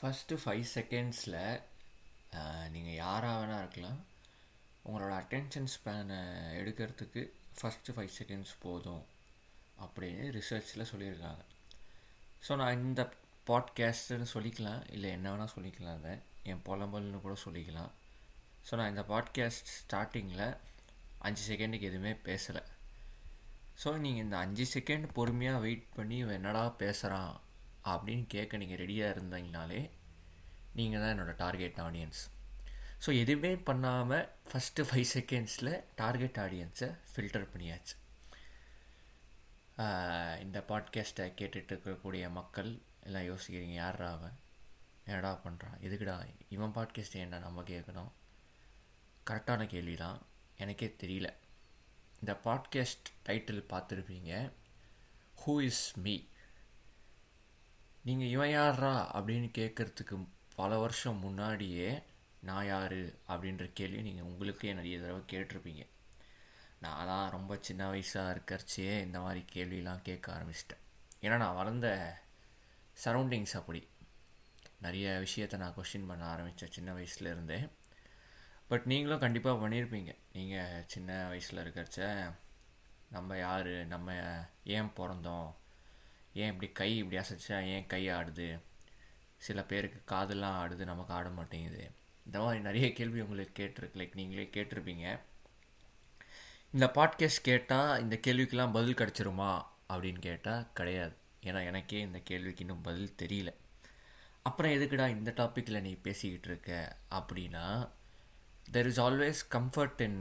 first five செகண்ட்ஸில் நீங்கள் யாராக வேணால் இருக்கலாம் உங்களோட அட்டென்ஷன் ஸ்பேனை எடுக்கிறதுக்கு ஃபஸ்ட்டு ஃபைவ் செகண்ட்ஸ் போதும் அப்படின்னு ரிசர்ச்சில் சொல்லியிருக்காங்க ஸோ நான் இந்த பாட்காஸ்ட்டுன்னு சொல்லிக்கலாம் இல்லை என்ன வேணால் சொல்லிக்கலாம் அதை என் புலம்பல்னு கூட சொல்லிக்கலாம் ஸோ நான் இந்த பாட்காஸ்ட் ஸ்டார்டிங்கில் அஞ்சு செகண்டுக்கு எதுவுமே பேசலை ஸோ நீங்கள் இந்த அஞ்சு செகண்ட் பொறுமையாக வெயிட் பண்ணி இவன் என்னடா பேசுகிறான் அப்படின்னு கேட்க நீங்கள் ரெடியாக இருந்தீங்கனாலே நீங்கள் தான் என்னோடய டார்கெட் ஆடியன்ஸ் ஸோ எதுவுமே பண்ணாமல் ஃபஸ்ட்டு ஃபைவ் செகண்ட்ஸில் டார்கெட் ஆடியன்ஸை ஃபில்டர் பண்ணியாச்சு ஆஹ் இந்த பாட்காஸ்ட்டை கேட்டுட்டு இருக்கக்கூடிய மக்கள் எல்லாம் யோசிக்கிறீங்க யாரா அவன் என்னடா பண்ணுறான் எதுக்குடா இவன் பாட்காஸ்ட் ஏன்டா நம்ம கேட்கணும் கரெக்டான கேள்வி தான் எனக்கே தெரியல இந்த பாட்காஸ்ட் டைட்டில் பார்த்துருப்பீங்க ஹூ இஸ் மீ நீங்கள் இவன் யாரா அப்படின்னு கேட்குறதுக்கு பல வருஷம் முன்னாடியே நான் யார் அப்படின்ற கேள்வி நீங்கள் உங்களுக்கே நிறைய தடவை கேட்டிருப்பீங்க நான்லாம் ரொம்ப சின்ன வயசாக இருக்கிறச்சே இந்த மாதிரி கேள்விலாம் கேட்க ஆரம்பிச்சிட்டேன் ஏன்னா நான் வளர்ந்த சரௌண்டிங்ஸ் அப்படி நிறைய விஷயத்தை நான் கொஷின் பண்ண ஆரம்பித்தேன் சின்ன வயசுல இருந்தே பட் நீங்களும் கண்டிப்பாக பண்ணியிருப்பீங்க நீங்கள் சின்ன வயசில் இருக்கிறச்ச நம்ம யார் நம்ம ஏன் பிறந்தோம் ஏன் இப்படி கை இப்படி அசைச்சா ஏன் கை ஆடுது சில பேருக்கு காதெல்லாம் ஆடுது நமக்கு ஆட மாட்டேங்குது இந்த மாதிரி நிறைய கேள்வி உங்களுக்கு கேட்டிருக்கு லைக் நீங்களே கேட்டிருப்பீங்க இந்த பாட்காஸ்ட் கேட்டால் இந்த கேள்விக்கெல்லாம் பதில் கிடச்சிருமா அப்படின்னு கேட்டால் கிடையாது ஏன்னா எனக்கே இந்த கேள்விக்கு இன்னும் பதில் தெரியல அப்புறம் எதுக்குடா இந்த டாப்பிக்கில் நீ பேசிக்கிட்டு இருக்க அப்படின்னா there is always comfort in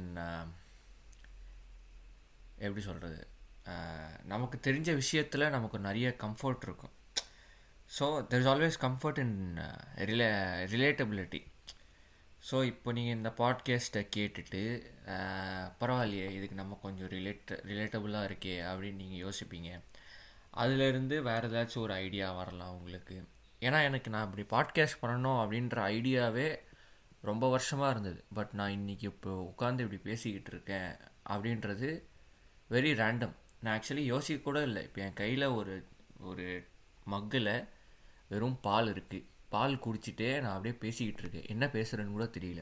எப்படி சொல்கிறது நமக்கு தெரிஞ்ச விஷயத்தில் நமக்கு நிறைய கம்ஃபர்ட் இருக்கும் so there is always comfort in rela relatability so இப்போ நீங்கள் இந்த பாட்காஸ்ட்டை கேட்டுட்டு அஹ், பரவாயில்லையே இதுக்கு நம்ம கொஞ்சம் ரிலேட் ரிலேட்டபுளாக இருக்கே அப்படின்னு நீங்கள் யோசிப்பீங்க அதுலேருந்து வேறு ஏதாச்சும் ஒரு ஐடியா வரலாம் உங்களுக்கு ஏன்னா எனக்கு நான் இப்படி பாட்காஸ்ட் பண்ணணும் அப்படின்ற ஐடியாவே ரொம்ப வருஷமாக இருந்தது பட் நான் இன்றைக்கி இப்போ உட்காந்து இப்படி பேசிக்கிட்டு இருக்கேன் அப்படின்றது வெரி ரேண்டம் நான் ஆக்சுவலி யோசிக்க கூட இல்லை இப்போ என் கையில் ஒரு ஒரு மக்கில் வெறும் பால் இருக்குது பால் குடிச்சிட்டே நான் அப்படியே பேசிக்கிட்டு இருக்கேன் என்ன பேசுகிறேன்னு கூட தெரியல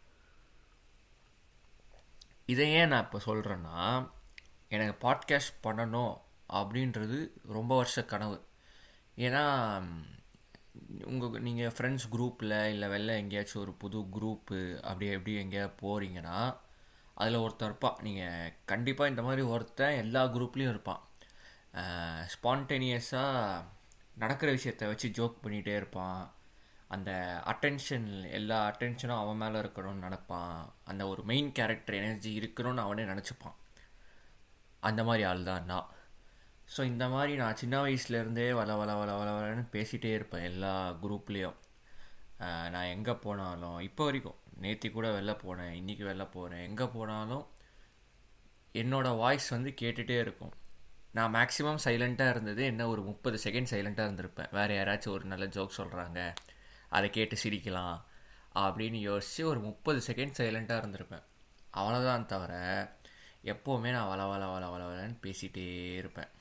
இதை ஏன் நான் இப்போ சொல்கிறேன்னா எனக்கு பாட்காஸ்ட் பண்ணணும் அப்படின்றது ரொம்ப வருஷ கனவு ஏன்னா உங்கள் நீங்கள் ஃப்ரெண்ட்ஸ் குரூப்பில் இல்லை வெளில எங்கேயாச்சும் ஒரு புது குரூப்பு அப்படி எப்படி எங்கேயாவது போகிறீங்கன்னா அதில் ஒருத்தன் இருப்பான் நீங்கள் கண்டிப்பாக இந்த மாதிரி ஒருத்தன் எல்லா குரூப்லேயும் இருப்பான் ஸ்பான்டேனியஸாக நடக்கிற விஷயத்த வச்சு ஜோக் பண்ணிகிட்டே இருப்பான் அந்த அட்டென்ஷன் எல்லா அட்டென்ஷனும் அவன் மேலே இருக்கணும்னு நினப்பான் அந்த ஒரு மெயின் கேரக்டர் எனர்ஜி இருக்கணும்னு அவனே நினச்சிப்பான் அந்த மாதிரி ஆள் தான் நான் ஸோ இந்த மாதிரி நான் சின்ன வயசுலேருந்தே வள வள வள வள வளன்னு பேசிகிட்டே இருப்பேன் எல்லா குரூப்லேயும் நான் எங்கே போனாலும் இப்போ வரைக்கும் நேத்தி கூட வெளில போனேன் இன்றைக்கி வெளில போகிறேன் எங்கே போனாலும் என்னோடய வாய்ஸ் வந்து கேட்டுகிட்டே இருக்கும் நான் மேக்ஸிமம் சைலண்ட்டாக இருந்தது என்ன ஒரு முப்பது செகண்ட் சைலண்ட்டாக இருந்திருப்பேன் வேறு யாராச்சும் ஒரு நல்ல ஜோக் சொல்கிறாங்க அதை கேட்டு சிரிக்கலாம் அப்படின்னு யோசித்து ஒரு முப்பது செகண்ட் சைலண்ட்டாக இருந்திருப்பேன் அவ்வளோதான் தவிர எப்போவுமே நான் வள வள வள வள வளன்னு பேசிகிட்டே இருப்பேன்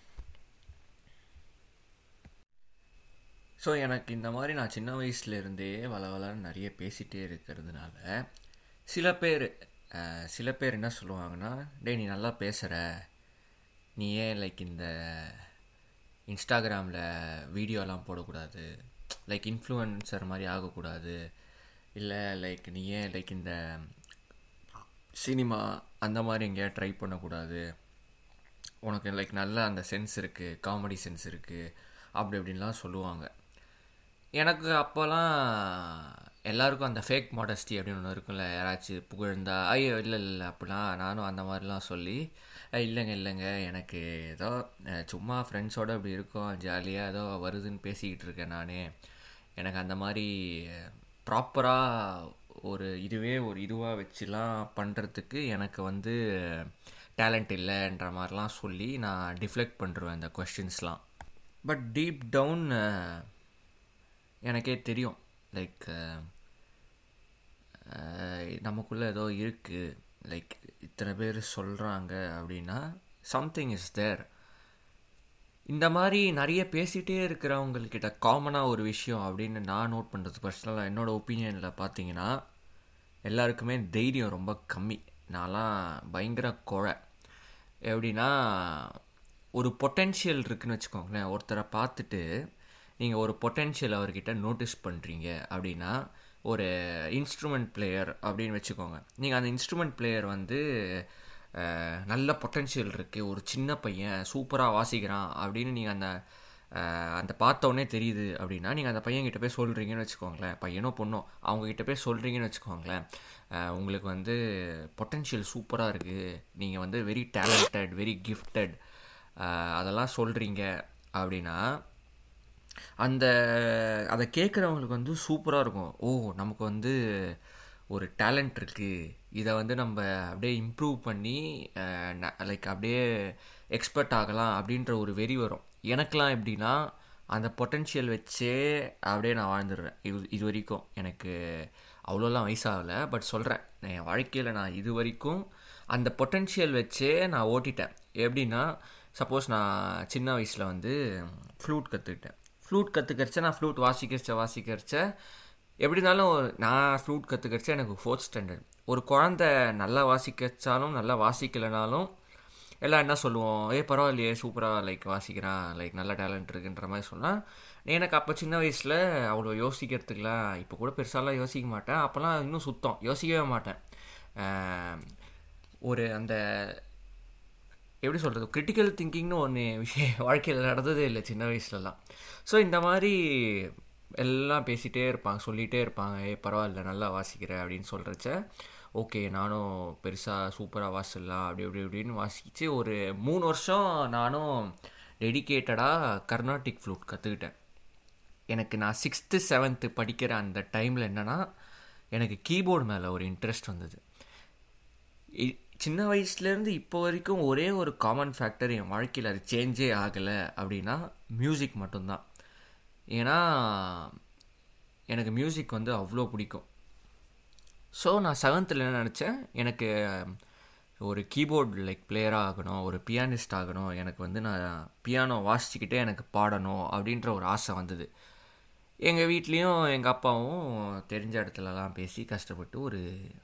ஸோ எனக்கு இந்த மாதிரி நான் சின்ன வயசுலேருந்தே வள வளன்னு நிறைய பேசிகிட்டே இருக்கிறதுனால சில பேர் அஹ், சில பேர் என்ன சொல்லுவாங்கன்னா டேய் நீ நல்லா பேசுகிற நீ ஏன் லைக் இந்த இன்ஸ்டாகிராமில் வீடியோலாம் போடக்கூடாது லைக் இன்ஃப்ளூயன்சர் மாதிரி ஆகக்கூடாது இல்லை லைக் நீ ஏன் லைக் இந்த சினிமா அந்த மாதிரி எங்கேயா ட்ரை பண்ணக்கூடாது உனக்கு லைக் நல்ல அந்த சென்ஸ் இருக்குது காமெடி சென்ஸ் இருக்குது அப்படி இப்படின்லாம் சொல்லுவாங்க எனக்கு அப்போல்லாம் எல்லாருக்கும் அந்த ஃபேக் மாடஸ்டி அப்படின்னு ஒன்று இருக்கும்ல யாராச்சும் புகழ்ந்தா ஐயோ இல்லை இல்லை அப்படிலாம் நானும் அந்த மாதிரிலாம் சொல்லி "அஹ், இல்லைங்க இல்லைங்க எனக்கு ஏதோ அஹ், சும்மா ஃப்ரெண்ட்ஸோடு இப்படி இருக்கோம் ஜாலியாக ஏதோ வருதுன்னு பேசிக்கிட்டு இருக்கேன் நான் எனக்கு அந்த மாதிரி ப்ராப்பராக ஒரு இதுவே ஒரு இதுவாக வச்சுலாம் பண்ணுறதுக்கு எனக்கு வந்து டேலண்ட் இல்லைன்ற மாதிரிலாம் சொல்லி நான் டிஃப்ளெக்ட் பண்ணுருவேன் இந்த கொஷின்ஸ்லாம் பட் டீப் டவுன் எனக்கே தெரியும் லைக் நமக்குள்ளே ஏதோ இருக்குது லைக் இத்தனை பேர் சொல்கிறாங்க அப்படின்னா சம்திங் இஸ் தேர் இந்த மாதிரி நிறைய பேசிகிட்டே இருக்கிறவங்கக்கிட்ட காமனாக ஒரு விஷயம் அப்படின்னு நான் நோட் பண்ணுறது பர்சனலாக என்னோடய ஒப்பீனியனில் பார்த்தீங்கன்னா எல்லாருக்குமே தைரியம் ரொம்ப கம்மி நான்லாம் பயங்கர குழை எப்படின்னா ஒரு பொட்டென்ஷியல் இருக்குன்னு வச்சுக்கோங்களேன் ஒருத்தரை பார்த்துட்டு நீங்கள் ஒரு பொட்டென்ஷியல் அவர்கிட்ட நோட்டீஸ் பண்ணுறீங்க அப்படின்னா ஒரு இன்ஸ்ட்ருமெண்ட் பிளேயர் அப்படின்னு வச்சுக்கோங்க நீங்கள் அந்த இன்ஸ்ட்ருமெண்ட் பிளேயர் வந்து அஹ், நல்ல பொட்டென்ஷியல் இருக்குது ஒரு சின்ன பையன் சூப்பராக வாசிக்கிறான் அப்படின்னு நீங்கள் அந்த அஹ், அந்த பார்த்தோன்னே தெரியுது அப்படின்னா நீங்கள் அந்த பையன்கிட்ட போய் சொல்கிறீங்கன்னு வச்சுக்கோங்களேன் பையனோ பொண்ணோ அவங்கக்கிட்ட போய் சொல்கிறீங்கன்னு வச்சுக்கோங்களேன் அஹ், உங்களுக்கு வந்து பொட்டென்ஷியல் சூப்பராக இருக்குது நீங்கள் வந்து வெரி டேலண்டட் வெரி கிஃப்டட் அதெல்லாம் சொல்கிறீங்க அப்படின்னா அந்த அதை கேட்குறவங்களுக்கு வந்து சூப்பராக இருக்கும் ஓ நமக்கு வந்து ஒரு டேலண்ட் இருக்குது இதை வந்து நம்ம அப்படியே இம்ப்ரூவ் பண்ணி லைக் அப்படியே எக்ஸ்பர்ட் ஆகலாம் அப்படின்ற ஒரு வெறி வரும் எனக்கெலாம் எப்படின்னா அந்த பொட்டென்ஷியல் வச்சே அப்படியே நான் வாழ்ந்துடுறேன் இது இது வரைக்கும் எனக்கு அவ்வளோலாம் வயசாகலை பட் சொல்கிறேன் என் வாழ்க்கையில் நான் இது வரைக்கும் அந்த பொட்டென்ஷியல் வச்சே நான் ஓட்டிட்டேன் எப்படின்னா சப்போஸ் நான் சின்ன வயசில் வந்து ஃப்ளூட் கற்றுக்கிட்டேன் ஃப்ளூட் கற்றுக்கிறச்ச நான் ஃப்ளூட் வாசிக்கிறச்ச வாசிக்கிறச்ச எப்படி இருந்தாலும் நான் ஃப்ளூட் கற்றுக்கிறச்ச எனக்கு ஃபோர்த் ஸ்டாண்டர்ட் ஒரு குழந்த நல்லா வாசிக்கச்சாலும் நல்லா வாசிக்கலைனாலும் எல்லாம் என்ன சொல்லுவோம் ஏ பரவாயில்லையே சூப்பராக லைக் வாசிக்கிறான் லைக் நல்ல டேலண்ட் இருக்குன்ற மாதிரி சொன்னால் எனக்கு அப்போ சின்ன வயசில் அவ்வளோ யோசிக்கிறதுக்குலாம் இப்போ கூட பெருசாலாம் யோசிக்க மாட்டேன் அப்போல்லாம் இன்னும் சுத்தம் யோசிக்கவே மாட்டேன் ஆஹ், ஒரு அந்த எப்படி சொல்கிறது கிரிட்டிக்கல் திங்கிங்னு ஒன்று விஷயம் வாழ்க்கையில் நடந்ததே இல்லை சின்ன வயசுலலாம் ஸோ இந்த மாதிரி எல்லாம் பேசிகிட்டே இருப்பாங்க சொல்லிகிட்டே இருப்பாங்க ஏ பரவாயில்ல நல்லா வாசிக்கிற அப்படின்னு சொல்கிறச்ச ஓகே நானும் பெருசாக சூப்பராக வாசிடலாம் அப்படி இப்படி இப்படின்னு வாசிச்சு ஒரு மூணு வருஷம் நானும் டெடிகேட்டடாக கர்நாடிக் ஃப்ளூட் கற்றுக்கிட்டேன் எனக்கு நான் சிக்ஸ்த்து செவன்த்து படிக்கிற அந்த டைமில் என்னென்னா எனக்கு கீபோர்டு மேலே ஒரு இன்ட்ரெஸ்ட் வந்தது இ- சின்ன வயசுலேருந்து இப்போ வரைக்கும் ஒரே ஒரு காமன் ஃபேக்டர் என் வாழ்க்கையில் அது சேஞ்சே ஆகலை அப்படின்னா மியூசிக் மட்டும்தான் ஏன்னா எனக்கு மியூசிக் வந்து அவ்வளோ பிடிக்கும் ஸோ நான் செவன்த்தில் என்ன நினச்சேன் எனக்கு ஒரு கீபோர்டு லைக் பிளேயராக ஆகணும் ஒரு பியானிஸ்ட் ஆகணும் எனக்கு வந்து நான் பியானோ வாசிச்சுக்கிட்டே எனக்கு பாடணும் அப்படின்ற ஒரு ஆசை வந்தது எங்கள் வீட்லேயும் எங்கள் அப்பாவும் தெரிஞ்ச இடத்துலலாம் பேசி கஷ்டப்பட்டு ஒரு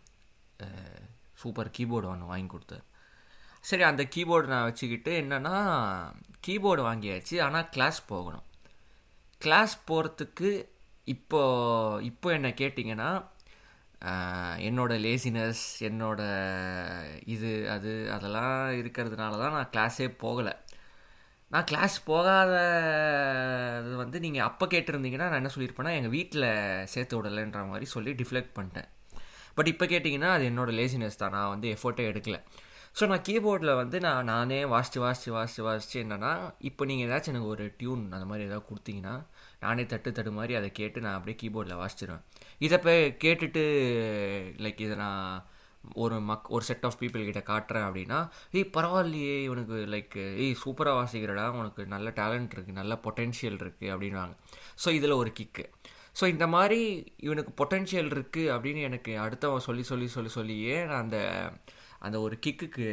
சூப்பர் கீபோர்டு ஒன்று வாங்கி கொடுத்தாரு சரி அந்த கீபோர்டு நான் வச்சுக்கிட்டு என்னென்னா கீபோர்டு வாங்கியாச்சு ஆனால் கிளாஸ் போகணும் கிளாஸ் போகிறதுக்கு இப்போ இப்போ என்ன கேட்டிங்கன்னா ஆஹ், என்னோட லேசினஸ் என்னோட இது அது அதெல்லாம் இருக்கிறதுனால தான் நான் கிளாஸே போகலை நான் கிளாஸ் போகாத இது வந்து நீங்கள் அப்போ கேட்டிருந்தீங்கன்னா நான் என்ன சொல்லியிருப்பேன்னா எங்கள் வீட்டில் சேர்த்து விடலைன்ற மாதிரி சொல்லி டிஃப்ளெக்ட் பண்ணிட்டேன் பட் இப்போ கேட்டிங்கன்னா அது என்னோட லேசினஸ் தான் நான் வந்து எஃபோர்ட்டே எடுக்கல ஸோ நான் கீபோர்டில் வந்து நான் நானே வாசித்து வாசித்து வாசித்து வாசித்து என்னென்னா இப்போ நீங்கள் ஏதாச்சும் எனக்கு ஒரு டியூன் அந்த மாதிரி ஏதாவது கொடுத்தீங்கன்னா நானே தட்டு தட்டு மாதிரி அதை கேட்டு நான் அப்படியே கீபோர்டில் வாசிச்சிடுவேன் இதை போய் கேட்டுட்டு லைக் இதை நான் ஒரு மக் ஒரு செட் ஆஃப் பீப்புள் கிட்ட காட்டுறேன் அப்படின்னா ஏய் பரவாயில்லையே இவனுக்கு லைக் ஏய் சூப்பராக வாசிக்கிறடா உனக்கு நல்ல டேலண்ட் இருக்குது நல்ல பொட்டென்ஷியல் இருக்குது அப்படின்வாங்க ஸோ இதில் ஒரு கிக்கு ஸோ இந்த மாதிரி இவனுக்கு பொட்டென்ஷியல் இருக்குது அப்படின்னு எனக்கு அடுத்தவன் சொல்லி சொல்லி சொல்லி சொல்லியே நான் அந்த அந்த ஒரு கிக்குக்கு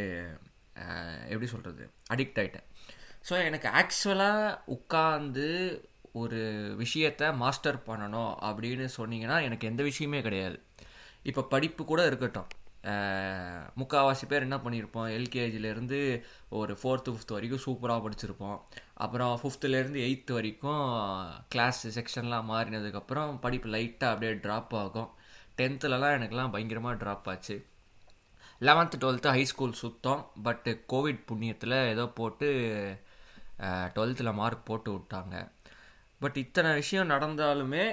எப்படி சொல்கிறது அடிக்ட் ஆகிட்டேன் ஸோ எனக்கு ஆக்சுவலாக உட்காந்து ஒரு விஷயத்தை மாஸ்டர் பண்ணணும் அப்படின்னு சொன்னீங்கன்னா எனக்கு எந்த விஷயமே கிடையாது இப்போ படிப்பு கூட இருக்கட்டும் அஹ், முக்காவாசி பேர் என்ன பண்ணியிருப்போம் எல்கேஜிலேருந்து ஒரு ஃபோர்த்து ஃபிஃப்த் வரைக்கும் சூப்பராக படிச்சிருப்போம் அப்புறம் ஃபிஃப்த்துலேருந்து எயித்து வரைக்கும் கிளாஸ் செக்ஷன்லாம் மாறினதுக்கப்புறம் படிப்பு லைட்டாக அப்படியே ட்ராப் ஆகும் டென்த்துலலாம் எனக்குலாம் பயங்கரமாக ட்ராப் ஆச்சு லெவன்த்து டுவெல்த்து ஹை ஸ்கூல் சுத்தம் பட்டு கோவிட் புண்ணியத்தில் ஏதோ போட்டு டுவெல்த்தில் மார்க் போட்டு விட்டாங்க பட் இத்தனை விஷயம் நடந்தாலுமே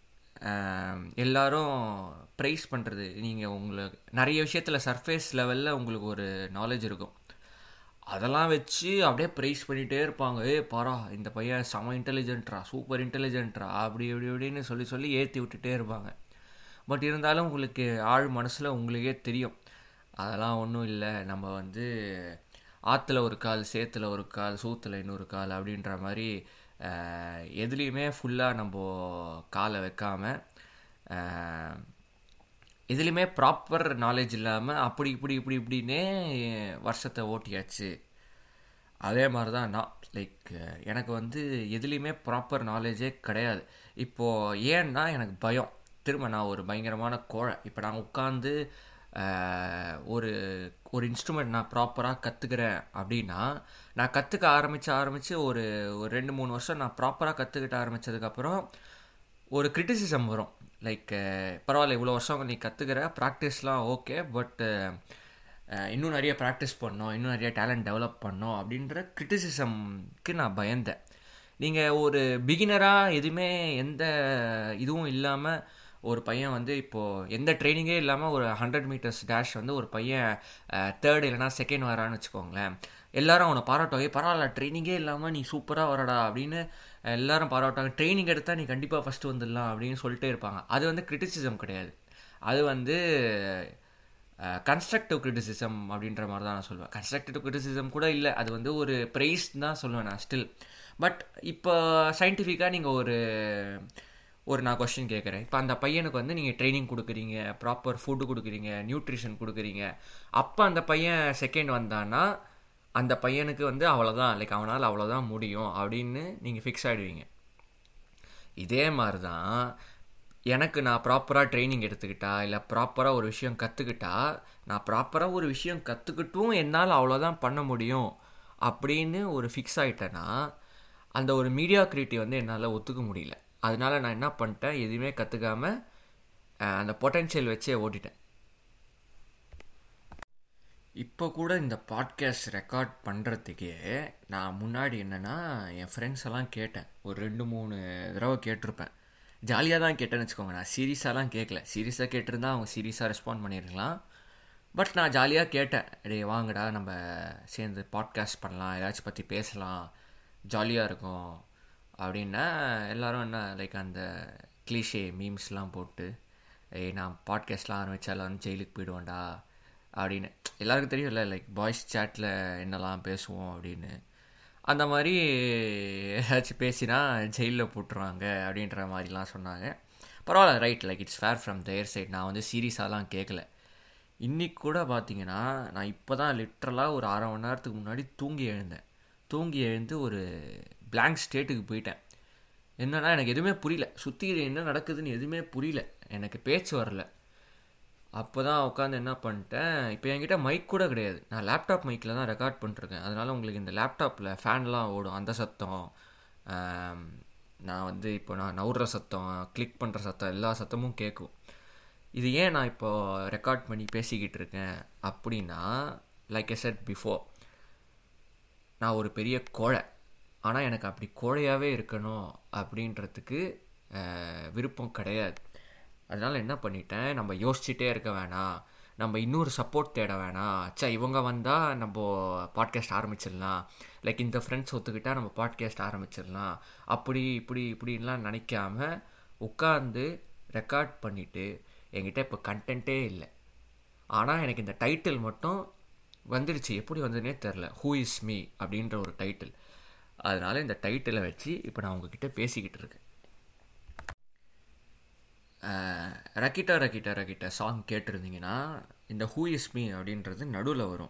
அஹ், எல்லாரும் ப்ரைஸ் பண்ணுறது நீங்கள் உங்களுக்கு நிறைய விஷயத்தில் சர்ஃபேஸ் லெவலில் உங்களுக்கு ஒரு நாலேஜ் இருக்கும் அதெல்லாம் வச்சு அப்படியே ப்ரைஸ் பண்ணிகிட்டே இருப்பாங்க ஏ பாரா இந்த பையன் செம இன்டெலிஜென்ட்ரா சூப்பர் இன்டெலிஜென்ட்ரா அப்படி இப்படி இப்படின்னு சொல்லி சொல்லி ஏற்றி விட்டுட்டே இருப்பாங்க பட் இருந்தாலும் உங்களுக்கு ஆழ் மனசில் உங்களுக்கே தெரியும் அதெல்லாம் ஒன்றும் இல்லை நம்ம வந்து ஆற்றுல ஒரு கால் சேத்துல ஒரு கால் சூத்துல இன்னொரு கால் அப்படின்ற மாதிரி அஹ், எதுலேயுமே ஃபுல்லாக நம்ம காலை வைக்காம அஹ், எதுலேயுமே ப்ராப்பர் நாலேஜ் இல்லாமல் அப்படி இப்படி இப்படி இப்படின்னே வருஷத்தை ஓட்டியாச்சு அதே மாதிரி தான் நான் லைக் எனக்கு வந்து எதுலேயுமே ப்ராப்பர் நாலேஜே கிடையாது இப்போது ஏன்னா எனக்கு பயம் திரும்ப நான் ஒரு பயங்கரமான கோழை இப்போ நான் உட்காந்து ஒரு ஒரு இன்ஸ்ட்ருமெண்ட் நான் ப்ராப்பராக கற்றுக்கிறேன் அப்படின்னா நான் கற்றுக்க ஆரம்பித்து ஆரம்பித்து ஒரு ஒரு ரெண்டு மூணு வருஷம் நான் ப்ராப்பராக கற்றுக்கிட்ட ஆரம்பித்ததுக்கப்புறம் ஒரு கிரிட்டிசிசம் வரும் லைக் பரவாயில்ல இவ்வளோ வருஷம் நீ கற்றுக்கிற ப்ராக்டிஸ்லாம் ஓகே பட் இன்னும் நிறைய ப்ராக்டிஸ் பண்ணோம் இன்னும் நிறைய டேலண்ட் டெவலப் பண்ணோம் அப்படின்ற கிரிட்டிசிசம்க்கு நான் பயந்தேன் நீங்கள் ஒரு பிகினராக எதுவுமே எந்த இதுவும் இல்லாமல் ஒரு பையன் வந்து இப்போது எந்த ட்ரைனிங்கே இல்லாமல் ஒரு ஹண்ட்ரட் மீட்டர்ஸ் டேஷ் வந்து ஒரு பையன் தேர்ட் இல்லைனா செகண்ட் வரான்னு வச்சுக்கோங்களேன் எல்லாரும் அவனை பாராட்டுவாங்க பரவாயில்ல ட்ரைனிங்கே இல்லாமல் நீ சூப்பராக வரடா அப்படின்னு எல்லாரும் பாராட்டுவாங்க ட்ரைனிங் எடுத்தால் நீ கண்டிப்பாக ஃபஸ்ட்டு வந்துடலாம் அப்படின்னு சொல்லிட்டே இருப்பாங்க அது வந்து கிரிட்டிசிசம் கிடையாது அது வந்து கன்ஸ்ட்ரக்டிவ் கிரிட்டிசிசம் அப்படின்ற மாதிரி தான் நான் சொல்லுவேன் கன்ஸ்ட்ரக்டிவ் கிரிட்டிசிசம் கூட இல்லை அது வந்து ஒரு ப்ரைஸ் தான் சொல்லுவேன் நான் ஸ்டில் பட் இப்போ சயின்டிஃபிக்காக நீங்கள் ஒரு ஒரு நான் கொஸ்டின் கேட்குறேன் இப்போ அந்த பையனுக்கு வந்து நீங்கள் ட்ரைனிங் கொடுக்குறீங்க ப்ராப்பர் ஃபுட்டு கொடுக்குறீங்க நியூட்ரிஷன் கொடுக்குறீங்க அப்போ அந்த பையன் செகண்ட் வந்தான்னா அந்த பையனுக்கு வந்து அவ்வளோதான் லைக் அவனால் அவ்வளோதான் முடியும் அப்படின்னு நீங்கள் ஃபிக்ஸ் ஆகிடுவீங்க இதே மாதிரி தான் எனக்கு நான் ப்ராப்பராக ட்ரைனிங் எடுத்துக்கிட்டா இல்லை ப்ராப்பராக ஒரு விஷயம் கற்றுக்கிட்டா நான் ப்ராப்பராக ஒரு விஷயம் கற்றுக்கிட்டும் என்னால் அவ்வளோதான் பண்ண முடியும் அப்படின்னு ஒரு ஃபிக்ஸ் ஆகிட்டேன்னா அந்த ஒரு மீடியா கிரியேட்டிவ் வந்து என்னால் ஒத்துக்க முடியல அதனால நான் என்ன பண்ணிட்டேன் எதுவுமே கற்றுக்காம அந்த பொட்டென்ஷியல் வச்சே ஓட்டிட்டேன் இப்போ கூட இந்த பாட்காஸ்ட் ரெக்கார்ட் பண்ணுறதுக்கே நான் முன்னாடி என்னென்னா என் ஃப்ரெண்ட்ஸ் எல்லாம் கேட்டேன் ஒரு ரெண்டு மூணு தடவை கேட்டிருப்பேன் ஜாலியாக தான் கேட்டேன்னு வச்சுக்கோங்க நான் சீரியஸாலாம் கேட்கல சீரியஸாக கேட்டிருந்தா அவங்க சீரியஸாக ரெஸ்பாண்ட் பண்ணியிருக்கலாம் பட் நான் ஜாலியாக கேட்டேன் டே வாங்கடா நம்ம சேர்ந்து பாட்காஸ்ட் பண்ணலாம் ஏதாச்சும் பற்றி பேசலாம் ஜாலியாக இருக்கும் அப்படின்னா எல்லோரும் என்ன லைக் அந்த கிளீஷே மீம்ஸ்லாம் போட்டு ஏய் நான் பாட்காஸ்ட்லாம் ஆரம்பித்தா எல்லோரும் ஜெயிலுக்கு போயிடுவோண்டா அப்படின்னு எல்லாருக்கும் தெரியும்ல லைக் பாய்ஸ் சேட்டில் என்னெல்லாம் பேசுவோம் அப்படின்னு அந்த மாதிரி ஏதாச்சும் பேசினா ஜெயிலில் போட்டுருவாங்க அப்படின்ற மாதிரிலாம் சொன்னாங்க பரவாயில்ல right like it's fair from their side நான் வந்து சீரியஸாலாம் கேட்கல இன்றைக்கி கூட பார்த்தீங்கன்னா நான் இப்போ தான் லிட்ரலாக ஒரு அரை மணி நேரத்துக்கு முன்னாடி தூங்கி எழுந்தேன் தூங்கி எழுந்து ஒரு பிளாங்க் ஸ்டேட்டுக்கு போயிட்டேன் என்னன்னா எனக்கு எதுவுமே புரியல சுற்றி என்ன நடக்குதுன்னு எதுவுமே புரியல எனக்கு பேச்சு வரல அப்போ தான் உட்காந்து என்ன பண்ணிட்டேன் இப்போ என்கிட்ட மைக் கூட கிடையாது நான் லேப்டாப் மைக்கில் தான் ரெக்கார்ட் பண்ணிருக்கேன் அதனால் உங்களுக்கு இந்த லேப்டாப்பில் ஃபேன்லாம் ஓடும் அந்த சத்தம் நான் வந்து இப்போ நான் நவுற சத்தம் கிளிக் பண்ணுற சத்தம் எல்லா சத்தமும் கேட்கும் இது ஏன் நான் இப்போ ரெக்கார்ட் பண்ணி பேசிக்கிட்டு இருக்கேன் அப்படின்னா லைக் எ செட் பிஃபோர் நான் ஒரு பெரிய கோழை ஆனால் எனக்கு அப்படி கோழையாகவே இருக்கணும் அப்படின்றதுக்கு விருப்பம் கிடையாது அதனால் என்ன பண்ணிட்டேன் நம்ம யோசிச்சுட்டே இருக்க வேணாம் நம்ம இன்னொரு சப்போர்ட் தேட வேணாம் அச்சா இவங்க வந்தால் நம்ம பாட்காஸ்ட் ஆரம்பிச்சிடலாம் லைக் இந்த ஃப்ரெண்ட்ஸ் ஒத்துக்கிட்டால் நம்ம பாட்காஸ்ட் ஆரம்பிச்சிடலாம் அப்படி இப்படி இப்படின்லாம் நினைக்காம உட்காந்து ரெக்கார்ட் பண்ணிவிட்டு என்கிட்ட இப்போ கண்டென்ட்டே இல்லை ஆனால் எனக்கு இந்த டைட்டில் மட்டும் வந்துடுச்சு எப்படி வந்ததுனே தெரில ஹூ இஸ் மீ அப்படின்ற ஒரு டைட்டில் அதனால் இந்த டைட்டிலை வச்சு இப்போ நான் உங்ககிட்ட பேசிக்கிட்டு இருக்கேன் ரக்கிட்டா ரக்கிட்டா ரக்கிட்டா சாங் கேட்டிருந்தீங்கன்னா இந்த ஹூ இஸ் மீ அப்படின்றது நடுவில் வரும்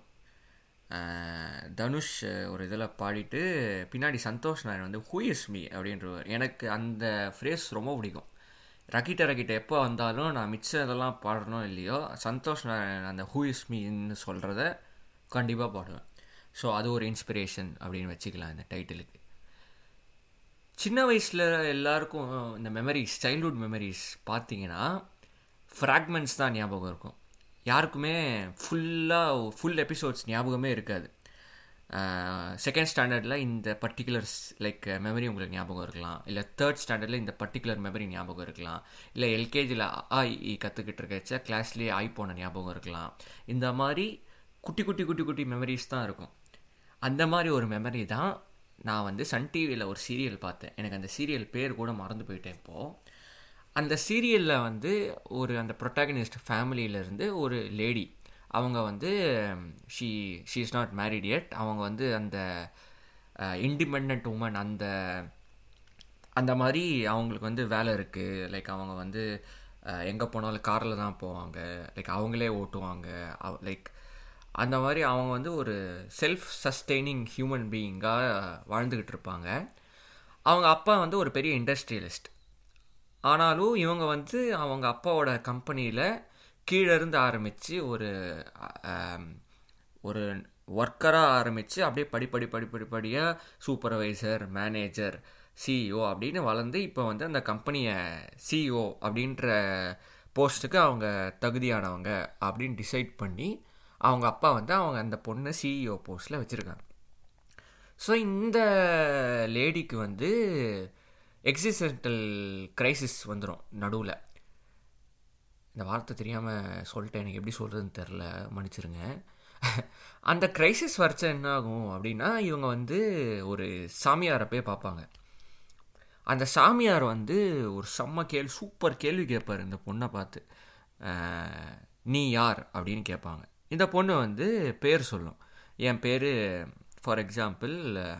தனுஷ் ஒரு இதில் பாடிட்டு பின்னாடி சந்தோஷ் நாயன் வந்து ஹூ இஸ் மீ அப்படின்றவர் எனக்கு அந்த ஃப்ரேஸ் ரொம்ப பிடிக்கும் ரக்கிட்ட ரக்கிட்ட எப்போ வந்தாலும் நான் மிச்சம் இதெல்லாம் பாடணும் இல்லையோ சந்தோஷ் நாராயணன் அந்த ஹூ இஸ் மீன்னு சொல்கிறத கண்டிப்பாக பாடுவேன் ஸோ அது ஒரு இன்ஸ்பிரேஷன் அப்படின்னு வச்சுக்கலாம் இந்த டைட்டிலுக்கு சின்ன வயசில் எல்லாருக்கும் இந்த மெமரிஸ் சைல்ட்ஹுட் மெமரிஸ் பார்த்தீங்கன்னா ஃப்ராக்மெண்ட்ஸ் தான் ஞாபகம் இருக்கும் யாருக்குமே ஃபுல்லாக ஃபுல் எபிசோட்ஸ் ஞாபகமே இருக்காது செகண்ட் ஸ்டாண்டர்டில் இந்த பர்டிகுலர்ஸ் லைக் மெமரி உங்களுக்கு ஞாபகம் இருக்கலாம் இல்லை தேர்ட் ஸ்டாண்டர்டில் இந்த பர்டிகுலர் மெமரி ஞாபகம் இருக்கலாம் இல்லை எல்கேஜியில் ஐ கற்றுக்கிட்டு இருக்கச்ச கிளாஸ்லேயே ஆய் போன ஞாபகம் இருக்கலாம் இந்த மாதிரி குட்டி குட்டி குட்டி குட்டி மெமரிஸ் தான் இருக்கும் அந்த மாதிரி ஒரு மெமரி தான் நான் வந்து சன் டிவியில் ஒரு சீரியல் பார்த்தேன் எனக்கு அந்த சீரியல் பேர் கூட மறந்து போயிட்டேன் இப்போது அந்த சீரியலில் வந்து ஒரு அந்த ப்ரொட்டாகனிஸ்ட் ஃபேமிலியிலேருந்து ஒரு லேடி அவங்க வந்து she she is not married yet அவங்க வந்து அந்த இண்டிபெண்ட் உமன் அந்த அந்த மாதிரி அவங்களுக்கு வந்து வேலை இருக்குது லைக் அவங்க வந்து எங்கே போனாலும் காரில் தான் போவாங்க லைக் அவங்களே ஓட்டுவாங்க லைக் அந்த மாதிரி அவங்க வந்து ஒரு செல்ஃப் சஸ்டெய்னிங் ஹியூமன் பீயிங்காக வாழ்ந்துக்கிட்டு இருப்பாங்க அவங்க அப்பா வந்து ஒரு பெரிய இண்டஸ்ட்ரியலிஸ்ட் ஆனாலும் இவங்க வந்து அவங்க அப்பாவோட கம்பெனியில் கீழேருந்து ஆரம்பித்து ஒரு ஆம், ஒரு ஒர்க்கராக ஆரம்பித்து அப்படியே படி படி படி படி படியாக சூப்பர்வைசர் மேனேஜர் சிஇஓ அப்படின்னு வளர்ந்து இப்போ வந்து அந்த கம்பெனியை சிஇஓ அப்படின்ற போஸ்ட்டுக்கு அவங்க தகுதியானவங்க அப்படின்னு டிசைட் பண்ணி அவங்க அப்பா வந்து அவங்க அந்த பொண்ணை சிஇஓ போஸ்ட்டில் வச்சுருக்காங்க ஸோ இந்த லேடிக்கு வந்து எக்ஸிஸ்டன்டல் கிரைசிஸ் வந்துடும் நடுவில் இந்த வார்த்தை தெரியாமல் சொல்லிட்டேன் எனக்கு எப்படி சொல்கிறதுன்னு தெரில மன்னிச்சிருங்க அந்த கிரைசிஸ் வரைச்ச என்ன ஆகும் அப்படின்னா இவங்க வந்து ஒரு சாமியாரை போய் பார்ப்பாங்க அந்த சாமியார் வந்து ஒரு செம்ம கேள்வி சூப்பர் கேள்வி கேட்பார் இந்த பொண்ணை பார்த்து அஹ், நீ யார் அப்படின்னு கேட்பாங்க இந்த பொண்ணு வந்து பேர் சொல்லும் என் பேர் ஃபார் எக்ஸாம்பிள்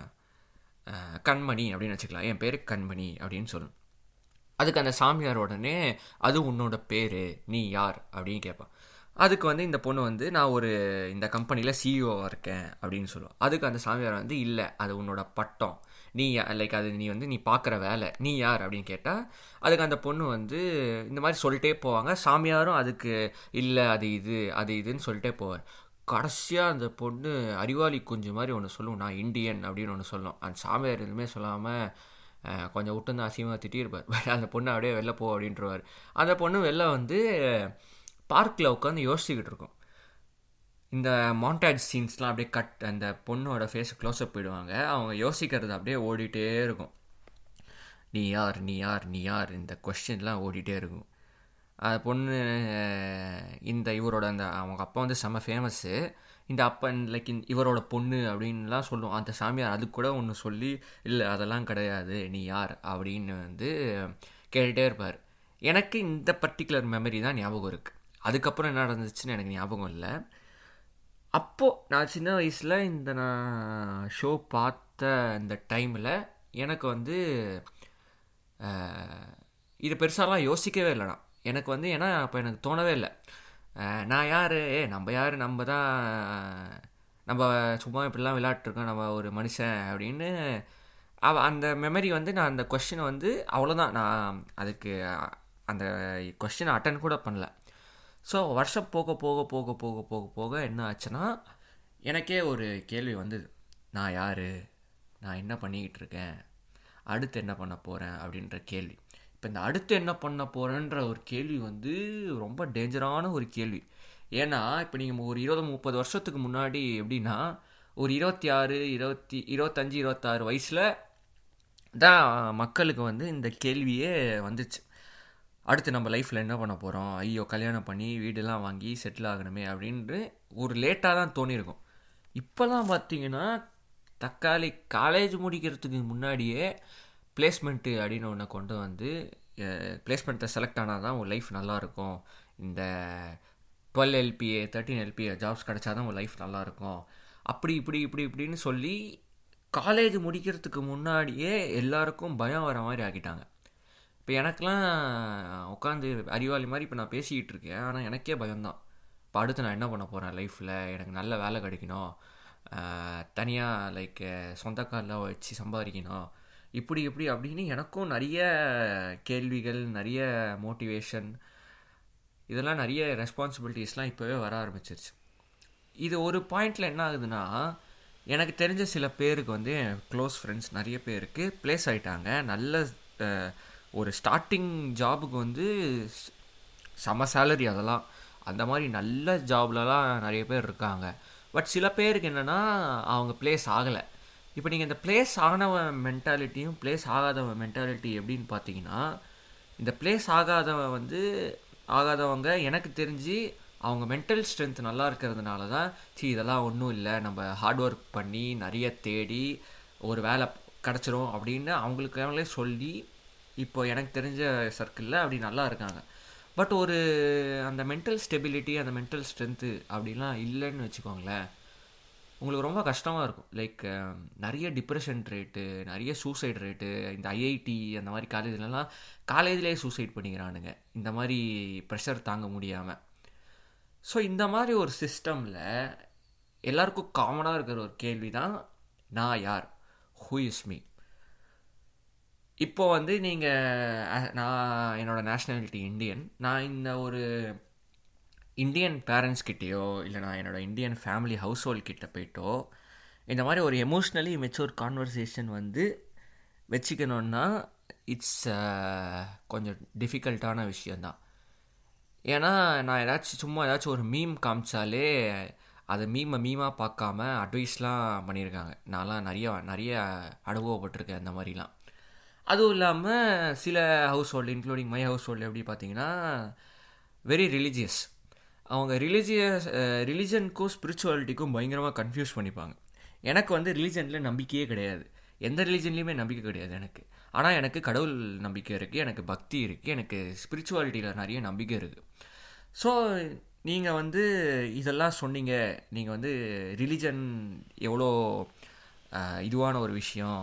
கண்மணி அப்படின்னு வச்சுக்கலாம் என் பேர் கண்மணி அப்படின்னு சொல்லும் அதுக்கு அந்த சாமியார் உடனே அது உன்னோட பேர் நீ யார் அப்படின்னு கேட்பான் அதுக்கு வந்து இந்த பொண்ணு வந்து நான் ஒரு இந்த கம்பெனியில் சிஇஓவாக இருக்கேன் அப்படின்னு சொல்லுவோம் அதுக்கு அந்த சாமியார் வந்து இல்லை அது உன்னோட பட்டம் நீ லைக் அது நீ வந்து நீ பார்க்குற வேலை நீ யார் அப்படின்னு கேட்டால் அதுக்கு அந்த பொண்ணு வந்து இந்த மாதிரி சொல்லிட்டே போவாங்க சாமியாரும் அதுக்கு இல்லை அது இது அது இதுன்னு சொல்லிட்டே போவார் கடைசியாக அந்த பொண்ணு அறிவாளி குஞ்சு மாதிரி ஒன்று சொல்லும் நான் இந்தியன் அப்படின்னு ஒன்று சொல்லும் அந்த சாமியார் எதுவுமே சொல்லாமல் அஹ், கொஞ்சம் விட்டு தான் அசிங்கமாக திட்டியிருப்பார் பட் அந்த பொண்ணு அப்படியே வெளில போ அப்படின்றவார் அந்த பொண்ணு வெளில வந்து பார்க்கில் உட்காந்து யோசிச்சுக்கிட்டு இருக்கும் இந்த மாண்டாஜ் சீன்ஸ்லாம் அப்படியே கட் அந்த பொண்ணோட ஃபேஸ் க்ளோஸ்அப் போயிடுவாங்க அவங்க யோசிக்கிறது அப்படியே ஓடிட்டே இருக்கும் நீ யார் நீ யார் நீ யார் இந்த கொஸ்டின்லாம் ஓடிட்டே இருக்கும் அந்த பொண்ணு அஹ், இந்த இவரோட அந்த அவங்க அப்பா வந்து செம்ம ஃபேமஸ்ஸு இந்த அப்பன் லைக் இவரோட பொண்ணு அப்படின்லாம் சொல்லுவோம் அந்த சாமியார் அது கூட ஒன்று சொல்லி இல்லை அதெல்லாம் கிடையாது நீ யார் அப்படின்னு வந்து கேட்டுகிட்டே இருப்பார் எனக்கு இந்த பர்டிகுலர் மெமரி தான் ஞாபகம் இருக்குது அதுக்கப்புறம் என்ன நடந்துச்சுன்னு எனக்கு ஞாபகம் இல்லை அப்போது நான் சின்ன வயசில் இந்த நான் ஷோ பார்த்த இந்த டைமில் எனக்கு வந்து அஹ், இது பெருசாலாம் யோசிக்கவே இல்லை நான் எனக்கு வந்து ஏன்னா அப்போ எனக்கு தோணவே இல்லை அஹ், நான் யார் ஏ நம்ம யார் நம்ம தான் நம்ம சும்மா இப்படிலாம் விளையாட்டுருக்கோம் நம்ம ஒரு மனுஷன் அப்படின்னு அவ அந்த மெமரி வந்து நான் அந்த கொஷினை வந்து அவ்வளோதான் நான் அதுக்கு அ- அந்த கொஷினை அட்டன் கூட பண்ணல ஸோ வருஷம் போக போக போக போக போக போக என்ன ஆச்சுன்னா எனக்கே ஒரு கேள்வி வந்தது நான் யார் நான் என்ன பண்ணிக்கிட்டு இருக்கேன் அடுத்து என்ன பண்ண போகிறேன் அப்படின்ற கேள்வி இப்போ இந்த அடுத்து என்ன பண்ண போகிறேன்ற ஒரு கேள்வி வந்து ரொம்ப டேஞ்சரான ஒரு கேள்வி ஏன்னா இப்போ நீங்கள் ஒரு இருபது முப்பது வருஷத்துக்கு முன்னாடி எப்படின்னா ஒரு இருபத்தி ஆறு இருபத்தி இருபத்தஞ்சி இருபத்தாறு வயசில் தான் மக்களுக்கு வந்து இந்த கேள்வியே வந்துச்சு அடுத்து நம்ம லைஃப்பில் என்ன பண்ண போகிறோம் ஐயோ கல்யாணம் பண்ணி வீடெல்லாம் வாங்கி செட்டில் ஆகணுமே அப்படின்ட்டு ஒரு லேட்டாக தான் தோணியிருக்கும் இப்போலாம் பார்த்தீங்கன்னா தக்காளி காலேஜ் முடிக்கிறதுக்கு முன்னாடியே பிளேஸ்மெண்ட்டு அப்படின்னு ஒன்று கொண்டு வந்து பிளேஸ்மெண்ட்டை செலக்ட் ஆனால் தான் உன் லைஃப் நல்லாயிருக்கும் இந்த twelve LPA thirteen LPA jobs கிடைச்சா தான் உன் லைஃப் நல்லாயிருக்கும் அப்படி இப்படி இப்படி இப்படின்னு சொல்லி காலேஜ் முடிக்கிறதுக்கு முன்னாடியே எல்லாருக்கும் பயம் வர மாதிரி ஆக்கிட்டாங்க இப்போ எனக்கெலாம் உட்காந்து அறிவாளி மாதிரி இப்போ நான் பேசிக்கிட்டு இருக்கேன் ஆனால் எனக்கே பயம்தான் இப்போ அடுத்து நான் என்ன பண்ண போகிறேன் லைஃப்பில் எனக்கு நல்ல வேலை கிடைக்கணும் தனியாக லைக் சொந்த காலில் வச்சு சம்பாதிக்கணும் இப்படி இப்படி அப்படின்னு எனக்கும் நிறைய கேள்விகள் நிறைய மோட்டிவேஷன் இதெல்லாம் நிறைய ரெஸ்பான்சிபிலிட்டிஸ்லாம் இப்போவே வர ஆரம்பிச்சிருச்சு இது ஒரு பாயிண்டில் என்ன ஆகுதுன்னா எனக்கு தெரிஞ்ச சில பேருக்கு வந்து க்ளோஸ் ஃப்ரெண்ட்ஸ் நிறைய பேருக்கு ப்ளேஸ் ஆகிட்டாங்க நல்ல அஹ், ஒரு ஸ்டார்டிங் ஜாபுக்கு வந்து ஸ்- செம சேலரி அதெல்லாம் அந்த மாதிரி நல்ல ஜாப்லலாம் நிறைய பேர் இருக்காங்க பட் சில பேருக்கு என்னென்னா அவங்க ப்ளேஸ் ஆகலை இப்போ நீங்கள் இந்த ப்ளேஸ் ஆனவன் மென்டாலிட்டியும் ப்ளேஸ் ஆகாதவன் மென்டாலிட்டி எப்படின்னு பார்த்தீங்கன்னா இந்த ப்ளேஸ் ஆகாதவன் வந்து ஆகாதவங்க எனக்கு தெரிஞ்சு அவங்க மென்டல் ஸ்ட்ரென்த் நல்லா இருக்கிறதுனால தான் சீ இதெல்லாம் ஒன்றும் இல்லை நம்ம ஹார்ட் ஒர்க் பண்ணி நிறைய தேடி ஒரு வேலை கிடச்சிரும் அப்படின்னு அவங்களுக்கு அவங்களே சொல்லி இப்போ எனக்கு தெரிஞ்ச சர்க்கிளில் அப்படி நல்லா இருக்காங்க பட் ஒரு அந்த மென்டல் ஸ்டெபிலிட்டி அந்த மென்டல் ஸ்ட்ரென்த்து அப்படிலாம் இல்லைன்னு வச்சுக்கோங்களேன் உங்களுக்கு ரொம்ப கஷ்டமாக இருக்கும் லைக் நிறைய டிப்ரெஷன் ரேட்டு நிறைய சூசைட் ரேட்டு இந்த ஐஐடி அந்த மாதிரி காலேஜ்லலாம் காலேஜ்லேயே சூசைட் பண்ணிக்கிறானுங்க இந்த மாதிரி ப்ரெஷர் தாங்க முடியாமல் ஸோ இந்த மாதிரி ஒரு சிஸ்டமில் எல்லாருக்கும் காமனாக இருக்கிற ஒரு கேள்வி தான் நான் யார் ஹூ இஸ் மீ இப்போ வந்து நீங்கள் நான் என்னோடய நேஷ்னாலிட்டி இந்தியன் நான் இந்த ஒரு இந்தியன் பேரண்ட்ஸ் கிட்டேயோ இல்லை நான் என்னோடய இந்தியன் ஃபேமிலி ஹவுஸ் ஹோல்ட் கிட்ட போயிட்டோ இந்த மாதிரி ஒரு எமோஷ்னலி மெச்சூர் கான்வர்சேஷன் வந்து வச்சுக்கணுன்னா இட்ஸ் கொஞ்சம் டிஃபிகல்ட்டான விஷயந்தான் ஏன்னா நான் ஏதாச்சும் சும்மா ஏதாச்சும் ஒரு மீம் காமிச்சாலே அதை மீமை மீமாக பார்க்காம அட்வைஸ்லாம் பண்ணியிருக்காங்க நான்லாம் நிறைய நிறைய அனுபவப்பட்டிருக்கேன் அந்த மாதிரிலாம் அதுவும் இல்லாமல் சில household including my household எப்படி பார்த்தீங்கன்னா வெரி ரிலீஜியஸ் அவங்க ரிலீஜியஸ் ரிலிஜனுக்கும் ஸ்பிரிச்சுவாலிட்டிக்கும் பயங்கரமாக கன்ஃபியூஸ் பண்ணிப்பாங்க எனக்கு வந்து ரிலீஜனில் நம்பிக்கையே கிடையாது எந்த ரிலீஜன்லேயுமே நம்பிக்கை கிடையாது எனக்கு ஆனால் எனக்கு கடவுள் நம்பிக்கை இருக்குது எனக்கு பக்தி இருக்குது எனக்கு ஸ்பிரிச்சுவாலிட்டியில் நிறைய நம்பிக்கை இருக்குது ஸோ நீங்கள் வந்து இதெல்லாம் சொன்னீங்க நீங்கள் வந்து ரிலிஜன் எவ்வளோ இதுவான ஒரு விஷயம்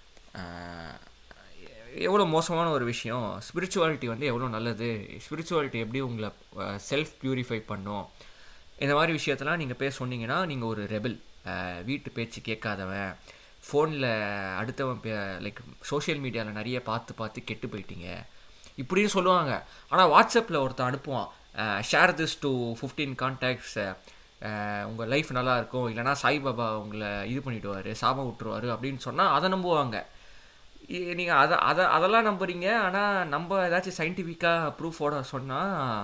எவ்வளோ மோசமான ஒரு விஷயம் ஸ்பிரிச்சுவாலிட்டி வந்து எவ்வளோ நல்லது ஸ்பிரிச்சுவாலிட்டி எப்படி உங்களை செல்ஃப் ப்யூரிஃபை பண்ணும் இந்த மாதிரி விஷயத்தெல்லாம் நீங்கள் பேச சொன்னீங்கன்னா நீங்கள் ஒரு ரெபிள் வீட்டு பேச்சு கேட்காதவன் ஃபோனில் அடுத்தவன் லைக் சோஷியல் மீடியாவில் நிறைய பார்த்து பார்த்து கெட்டு போயிட்டீங்க இப்படியும் சொல்லுவாங்க ஆனால் வாட்ஸ்அப்பில் ஒருத்தன் அனுப்புவான் share this to fifteen contacts உங்கள் லைஃப் நல்லா இருக்கும் இல்லைனா சாய்பாபா உங்களை இது பண்ணிவிடுவார் சாபம் விட்டுருவார் அப்படின்னு சொன்னால் அதை நம்புவாங்க நீங்கள் அதை அதை அதெல்லாம் நம்புறீங்க ஆனால் நம்ம ஏதாச்சும் சயின்டிஃபிக்காக ப்ரூஃபோட சொன்னால்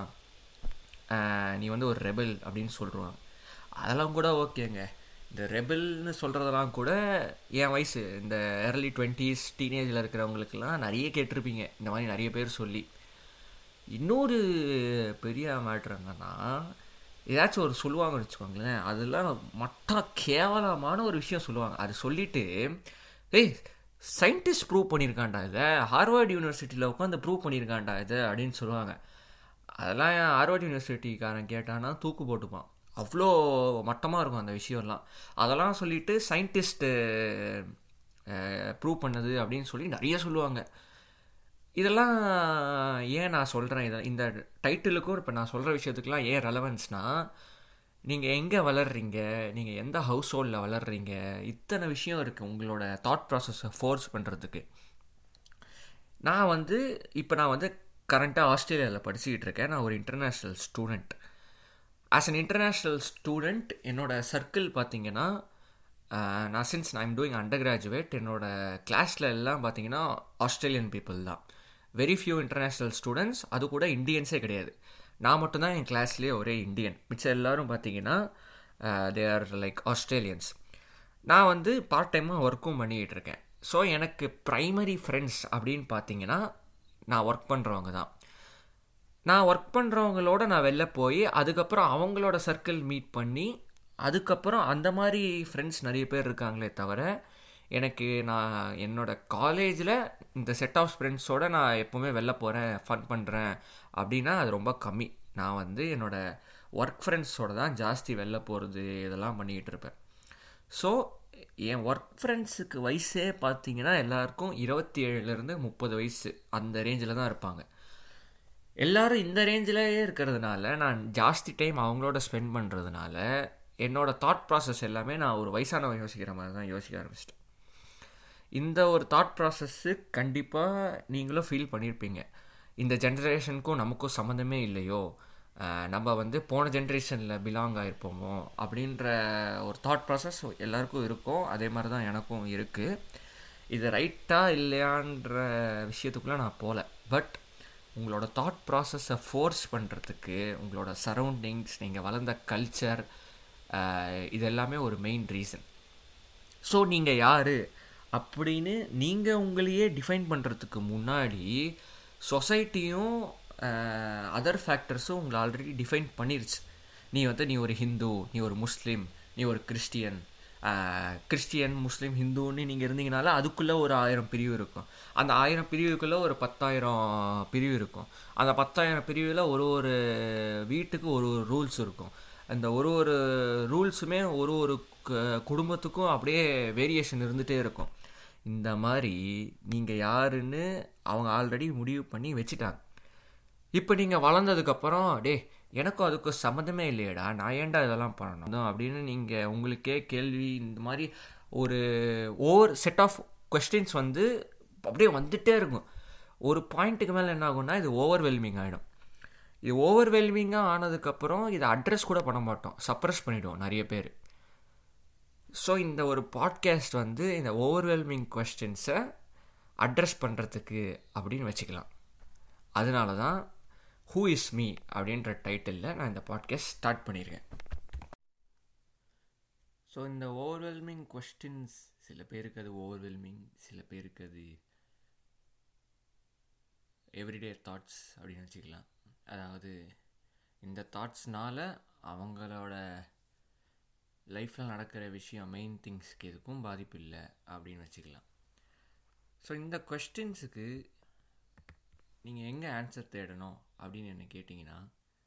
நீ வந்து ஒரு ரெபல் அப்படின்னு சொல்லுவாங்க அதெல்லாம் கூட ஓகேங்க இந்த ரெபல்னு சொல்கிறதெல்லாம் கூட என் வயசு இந்த ஏர்லி டுவெண்ட்டீஸ் டீனேஜில் இருக்கிறவங்களுக்கெல்லாம் நிறைய கேட்டிருப்பீங்க இந்த மாதிரி நிறைய பேர் சொல்லி இன்னொரு பெரிய மேட்ரு என்னன்னா ஏதாச்சும் ஒரு சொல்லுவாங்கன்னு வச்சுக்கோங்களேன் அதெல்லாம் மட்டா கேவலமான ஒரு விஷயம் சொல்லுவாங்க அது சொல்லிவிட்டு ஏய் சயின்டிஸ்ட் ப்ரூவ் பண்ணியிருக்காண்டா இதை ஹார்வர்ட் யூனிவர்சிட்டியில் உட்காந்து ப்ரூவ் பண்ணியிருக்காண்டா இதை அப்படின்னு சொல்லுவாங்க அதெல்லாம் ஹார்வர்ட் யூனிவர்சிட்டிக்காரன் கேட்டானா தூக்கு போட்டுப்பான் அவ்வளோ மட்டமாக இருக்கும் அந்த விஷயம்லாம் அதெல்லாம் சொல்லிவிட்டு சயின்டிஸ்ட்டு ப்ரூவ் பண்ணது அப்படின்னு சொல்லி நிறைய சொல்லுவாங்க இதெல்லாம் ஏன் நான் சொல்கிறேன் இதை இந்த டைட்டிலுக்கும் இப்போ நான் சொல்கிற விஷயத்துக்குலாம் ஏன் ரெலவன்ஸ்னால் நீங்கள் எங்கே வளர்றீங்க நீங்கள் எந்த ஹவுஸ் ஹோல்டில் வளர்றீங்க இத்தனை விஷயம் இருக்குது உங்களோட தாட் ப்ராசஸை ஃபோர்ஸ் பண்ணுறதுக்கு நான் வந்து இப்போ நான் வந்து கரண்ட்டாக ஆஸ்திரேலியாவில் படிச்சுக்கிட்டு இருக்கேன் நான் ஒரு international student as an international student என்னோடய சர்க்கிள் பார்த்தீங்கன்னா நான் சின்ஸ் நான் ஐம் டூயிங் அண்டர் கிராஜுவேட் என்னோடய கிளாஸில் எல்லாம் பார்த்தீங்கன்னா ஆஸ்திரேலியன் பீப்புள் தான் வெரி ஃபியூ இன்டர்நேஷ்னல் ஸ்டூடெண்ட்ஸ் அது கூட இந்தியன்ஸே கிடையாது நான் மட்டும்தான் என் கிளாஸ்லேயே ஒரே இந்தியன் மிச்சம் எல்லோரும் பார்த்தீங்கன்னா தே ஆர் லைக் ஆஸ்திரேலியன்ஸ் நான் வந்து பார்ட் டைமாக ஒர்க்கும் பண்ணிக்கிட்டு இருக்கேன் ஸோ எனக்கு ப்ரைமரி ஃப்ரெண்ட்ஸ் அப்படின்னு பார்த்தீங்கன்னா நான் ஒர்க் பண்ணுறவங்க தான் நான் ஒர்க் பண்ணுறவங்களோட நான் வெளில போய் அதுக்கப்புறம் அவங்களோட சர்க்கிள் மீட் பண்ணி அதுக்கப்புறம் அந்த மாதிரி ஃப்ரெண்ட்ஸ் நிறைய பேர் இருக்காங்களே தவிர எனக்கு நான் என்னோடய காலேஜில் இந்த செட் ஆஃப் ஃப்ரெண்ட்ஸோடு நான் எப்போவுமே வெளில போகிறேன் ஃபன் பண்ணுறேன் அப்படின்னா அது ரொம்ப கம்மி நான் வந்து என்னோடய ஒர்க் ஃப்ரெண்ட்ஸோடு தான் ஜாஸ்தி வெளில போகிறது இதெல்லாம் பண்ணிக்கிட்டு இருப்பேன் ஸோ என் ஒர்க் ஃப்ரெண்ட்ஸுக்கு வயசே பார்த்தீங்கன்னா எல்லாருக்கும் இருபத்தி ஏழுலேருந்து முப்பது வயசு அந்த ரேஞ்சில் தான் இருப்பாங்க எல்லோரும் இந்த ரேஞ்சிலேயே இருக்கிறதுனால நான் ஜாஸ்தி டைம் அவங்களோட ஸ்பெண்ட் பண்ணுறதுனால என்னோடய தாட் ப்ராசஸ் எல்லாமே நான் ஒரு வயசானவன் யோசிக்கிற மாதிரி தான் யோசிக்க ஆரம்பிச்சிட்டேன் இந்த ஒரு தாட் ப்ராசஸ்ஸு கண்டிப்பாக நீங்களும் ஃபீல் பண்ணியிருப்பீங்க இந்த ஜென்ரேஷனுக்கும் நமக்கும் சம்மந்தமே இல்லையோ நம்ம வந்து போன ஜென்ரேஷனில் பிலாங் ஆகிருப்போமோ அப்படின்ற ஒரு தாட் ப்ராசஸ் எல்லாருக்கும் இருக்கும் அதே மாதிரி தான் எனக்கும் இருக்குது இது ரைட்டாக இல்லையான்ற விஷயத்துக்குள்ளே நான் போகல பட் உங்களோட தாட் ப்ராசஸை ஃபோர்ஸ் பண்ணுறதுக்கு உங்களோட சரௌண்டிங்ஸ் நீங்கள் வளர்ந்த கல்ச்சர் இது எல்லாமே ஒரு மெயின் ரீசன் ஸோ நீங்கள் யார் அப்படின்னு நீங்கள் உங்களையே டிஃபைன் பண்ணுறதுக்கு முன்னாடி சொசைட்டியும் அதர் ஃபேக்டர்ஸும் உங்களை ஆல்ரெடி டிஃபைன் பண்ணிருச்சு நீ வந்து நீ ஒரு ஹிந்து நீ ஒரு முஸ்லீம் நீ ஒரு கிறிஸ்டியன் கிறிஸ்டியன் முஸ்லீம் ஹிந்துன்னு நீங்கள் இருந்தீங்கனால அதுக்குள்ளே ஒரு ஆயிரம் பிரிவு இருக்கும் அந்த ஆயிரம் பிரிவுக்குள்ளே ஒரு பத்தாயிரம் பிரிவு இருக்கும் அந்த பத்தாயிரம் பிரிவில் ஒரு ஒரு வீட்டுக்கு ஒரு ஒரு ரூல்ஸ் இருக்கும் அந்த ஒரு ஒரு ரூல்ஸுமே ஒரு ஒரு குடும்பத்துக்கும் அப்படியே வேரியேஷன் இருந்துகிட்டே இருக்கும் இந்த மாதிரி நீங்கள் யாருன்னு அவங்க ஆல்ரெடி முடிவு பண்ணி வச்சுட்டாங்க இப்போ நீங்கள் வளர்ந்ததுக்கப்புறம் டே எனக்கும் அதுக்கும் சம்மந்தமே இல்லையடா நான் ஏன்டா இதெல்லாம் பண்ணணும் அப்படின்னு நீங்கள் உங்களுக்கே கேள்வி இந்த மாதிரி ஒரு ஓவர் செட் ஆஃப் கொஸ்டின்ஸ் வந்து அப்படியே வந்துகிட்டே இருக்கும் ஒரு பாயிண்ட்டுக்கு மேலே என்ன ஆகும்னா இது ஓவர்வெல்மிங் ஆகிடும் இது ஓவர்வெல்மிங்காக ஆனதுக்கப்புறம் இதை அட்ரஸ் கூட பண்ண மாட்டோம் சப்ரஸ் பண்ணிவிடுவோம் நிறைய பேர் ஸோ இந்த ஒரு பாட்காஸ்ட் வந்து இந்த ஓவர்வெல்மிங் கொஸ்டின்ஸை அட்ரஸ் பண்ணுறதுக்கு அப்படின்னு வச்சுக்கலாம் அதனால தான் ஹூ இஸ் மீ அப்படின்ற டைட்டிலில் நான் இந்த பாட்காஸ்ட் ஸ்டார்ட் பண்ணியிருக்கேன் ஸோ இந்த ஓவர்வெல்மிங் கொஸ்டின்ஸ் சில பேருக்கு அது ஓவர்வெல்மிங் சில பேருக்கு அது எவ்ரிடே தாட்ஸ் அப்படின்னு வச்சுக்கலாம் அதாவது இந்த தாட்ஸ்னால் அவங்களோட லைஃப்பில் நடக்கிற விஷயம் மெயின் திங்ஸ்க்கு எதுக்கும் பாதிப்பு இல்லை அப்படின்னு வச்சுக்கலாம் ஸோ இந்த கொஸ்டின்ஸுக்கு நீங்கள் எங்கே ஆன்சர் தேடணும் அப்படின்னு என்ன கேட்டிங்கன்னா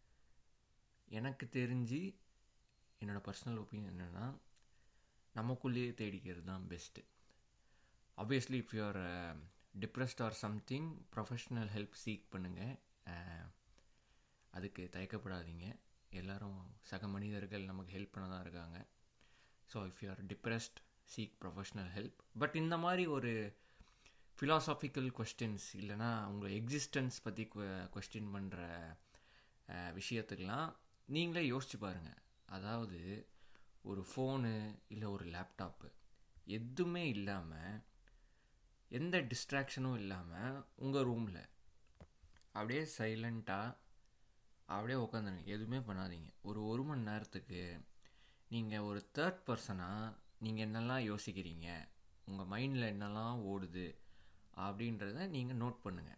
எனக்கு தெரிஞ்சு என்னோடய பர்சனல் ஒப்பீனியன் என்னென்னா நமக்குள்ளேயே தேடிக்கிறது தான் best obviously if you are depressed or something professional help seek பண்ணுங்கள் அதுக்கு தயக்கப்படாதீங்க எல்லோரும் சக மனிதர்கள் நமக்கு ஹெல்ப் பண்ண தான் இருக்காங்க so if you are depressed seek professional help but இந்த மாதிரி ஒரு ஃபிலாசாபிக்கல் கொஸ்டின்ஸ் இல்லைனா உங்கள் எக்ஸிஸ்டன்ஸ் பற்றி கொஸ்டின் பண்ணுற விஷயத்துக்கெலாம் நீங்களே யோசிச்சு பாருங்கள் அதாவது ஒரு ஃபோனு இல்லை ஒரு லேப்டாப்பு எதுவுமே இல்லாமல் எந்த டிஸ்ட்ராக்ஷனும் இல்லாமல் உங்கள் ரூமில் அப்படியே சைலண்ட்டாக அப்படியே உட்காந்துருங்க எதுவுமே பண்ணாதீங்க ஒரு ஒரு மணி நேரத்துக்கு நீங்கள் ஒரு தேர்ட் பர்சனாக நீங்கள் என்னெல்லாம் யோசிக்கிறீங்க உங்கள் மைண்டில் என்னெல்லாம் ஓடுது அப்படின்றத நீங்கள் நோட் பண்ணுங்கள்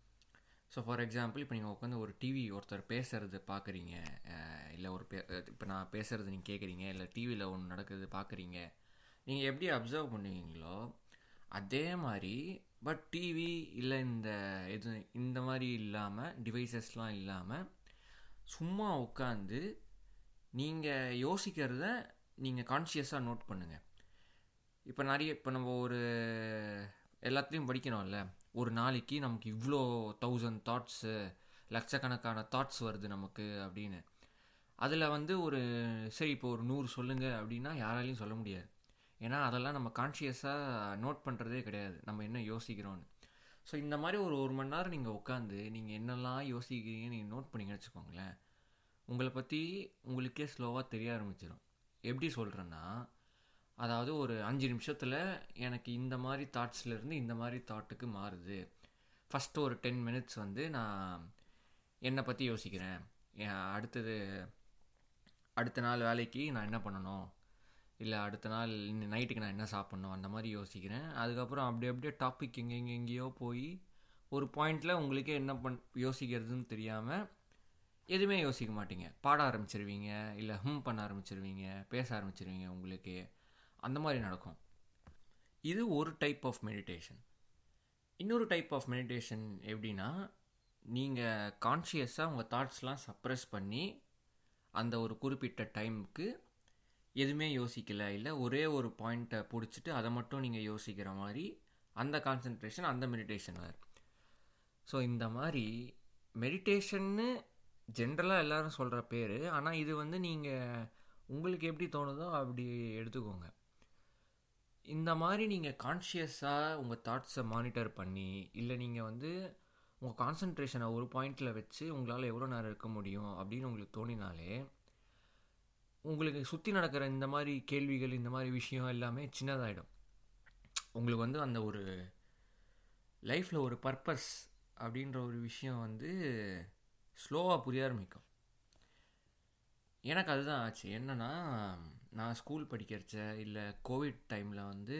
ஸோ ஃபார் எக்ஸாம்பிள் இப்போ நீங்கள் உட்காந்து ஒரு டிவி ஒருத்தர் பேசுகிறது பார்க்குறீங்க இல்லை ஒரு பே இப்போ நான் பேசுகிறது நீங்கள் கேட்குறீங்க இல்லை டிவியில் ஒன்று நடக்குது பார்க்குறீங்க நீங்கள் எப்படி அப்சர்வ் பண்ணுவீங்களோ அதே மாதிரி பட் டிவி இல்லை இந்த இது இந்த மாதிரி இல்லாமல் டிவைசஸ்லாம் இல்லாமல் சும்மா உட்காந்து நீங்கள் யோசிக்கிறத நீங்கள் கான்ஷியஸாக நோட் பண்ணுங்கள் இப்போ நிறைய இப்போ நம்ம ஒரு எல்லாத்துலேயும் படிக்கணும்ல ஒரு நாளைக்கு நமக்கு இவ்வளோ தௌசண்ட் தாட்ஸு லட்சக்கணக்கான தாட்ஸ் வருது நமக்கு அப்படின்னு அதில் வந்து ஒரு சரி இப்போ ஒரு நூறு சொல்லுங்கள் அப்படின்னா யாராலையும் சொல்ல முடியாது ஏன்னா அதெல்லாம் நம்ம கான்ஷியஸாக நோட் பண்ணுறதே கிடையாது நம்ம என்ன யோசிக்கிறோன்னு ஸோ இந்த மாதிரி ஒரு ஒரு மணி நேரம் நீங்கள் உட்காந்து நீங்கள் என்னெல்லாம் யோசிக்கிறீங்க நீங்கள் நோட் பண்ணிங்கன்னு வச்சுக்கோங்களேன் உங்களை பற்றி உங்களுக்கே ஸ்லோவாக தெரிய ஆரம்பிச்சிடும் எப்படி சொல்கிறேன்னா அதாவது ஒரு அஞ்சு நிமிஷத்தில் எனக்கு இந்த மாதிரி தாட்ஸ்லேருந்து இந்த மாதிரி தாட்டுக்கு மாறுது ஃபஸ்ட்டு ஒரு டென் மினிட்ஸ் வந்து நான் என்னை பற்றி யோசிக்கிறேன் அடுத்தது அடுத்த நாள் வேலைக்கு நான் என்ன பண்ணணும் இல்லை அடுத்த நாள் இன்னும் நைட்டுக்கு நான் என்ன சாப்பிட்ணும் அந்த மாதிரி யோசிக்கிறேன் அதுக்கப்புறம் அப்படி அப்படியே டாபிக் எங்கே எங்கே எங்கேயோ போய் ஒரு பாயிண்டில் உங்களுக்கே என்ன பண் யோசிக்கிறதுன்னு தெரியாமல் எதுவுமே யோசிக்க மாட்டீங்க பாட ஆரம்பிச்சிருவீங்க இல்லை ஹம் பண்ண ஆரம்பிச்சிருவீங்க பேச ஆரம்பிச்சிருவீங்க உங்களுக்கு அந்த மாதிரி நடக்கும் இது ஒரு டைப் ஆஃப் மெடிடேஷன் இன்னொரு டைப் ஆஃப் மெடிடேஷன் எப்படின்னா நீங்கள் கான்ஷியஸாக உங்கள் தாட்ஸ்லாம் சப்ரெஸ் பண்ணி அந்த ஒரு குறிப்பிட்ட டைமுக்கு எதுவுமே யோசிக்கலை இல்லை ஒரே ஒரு பாயிண்ட்டை பிடிச்சிட்டு அதை மட்டும் நீங்கள் யோசிக்கிற மாதிரி அந்த கான்சன்ட்ரேஷன் அந்த மெடிடேஷன் வேறு ஸோ இந்த மாதிரி மெடிடேஷன்னு ஜென்ரலாக எல்லோரும் சொல்கிற பேர் ஆனால் இது வந்து நீங்கள் உங்களுக்கு எப்படி தோணுதோ அப்படி எடுத்துக்கோங்க இந்த மாதிரி நீங்கள் கான்ஷியஸாக உங்கள் தாட்ஸை மானிட்டர் பண்ணி இல்லை நீங்கள் வந்து உங்கள் கான்சன்ட்ரேஷனை ஒரு பாயிண்டில் வச்சு உங்களால் எவ்வளோ நேரம் இருக்க முடியும் அப்படின்னு உங்களுக்கு தோணினாலே உங்களுக்கு சுற்றி நடக்கிற இந்த மாதிரி கேள்விகள் இந்த மாதிரி விஷயம் எல்லாமே சின்னதாகிடும் உங்களுக்கு வந்து அந்த ஒரு லைஃப்பில் ஒரு பர்பஸ் அப்படின்ற ஒரு விஷயம் வந்து ஸ்லோவாக புரிய ஆரம்பிக்கும் எனக்கு அதுதான் ஆச்சு என்னென்னா நான் ஸ்கூல் படிக்கிறச்ச இல்லை கோவிட் டைமில் வந்து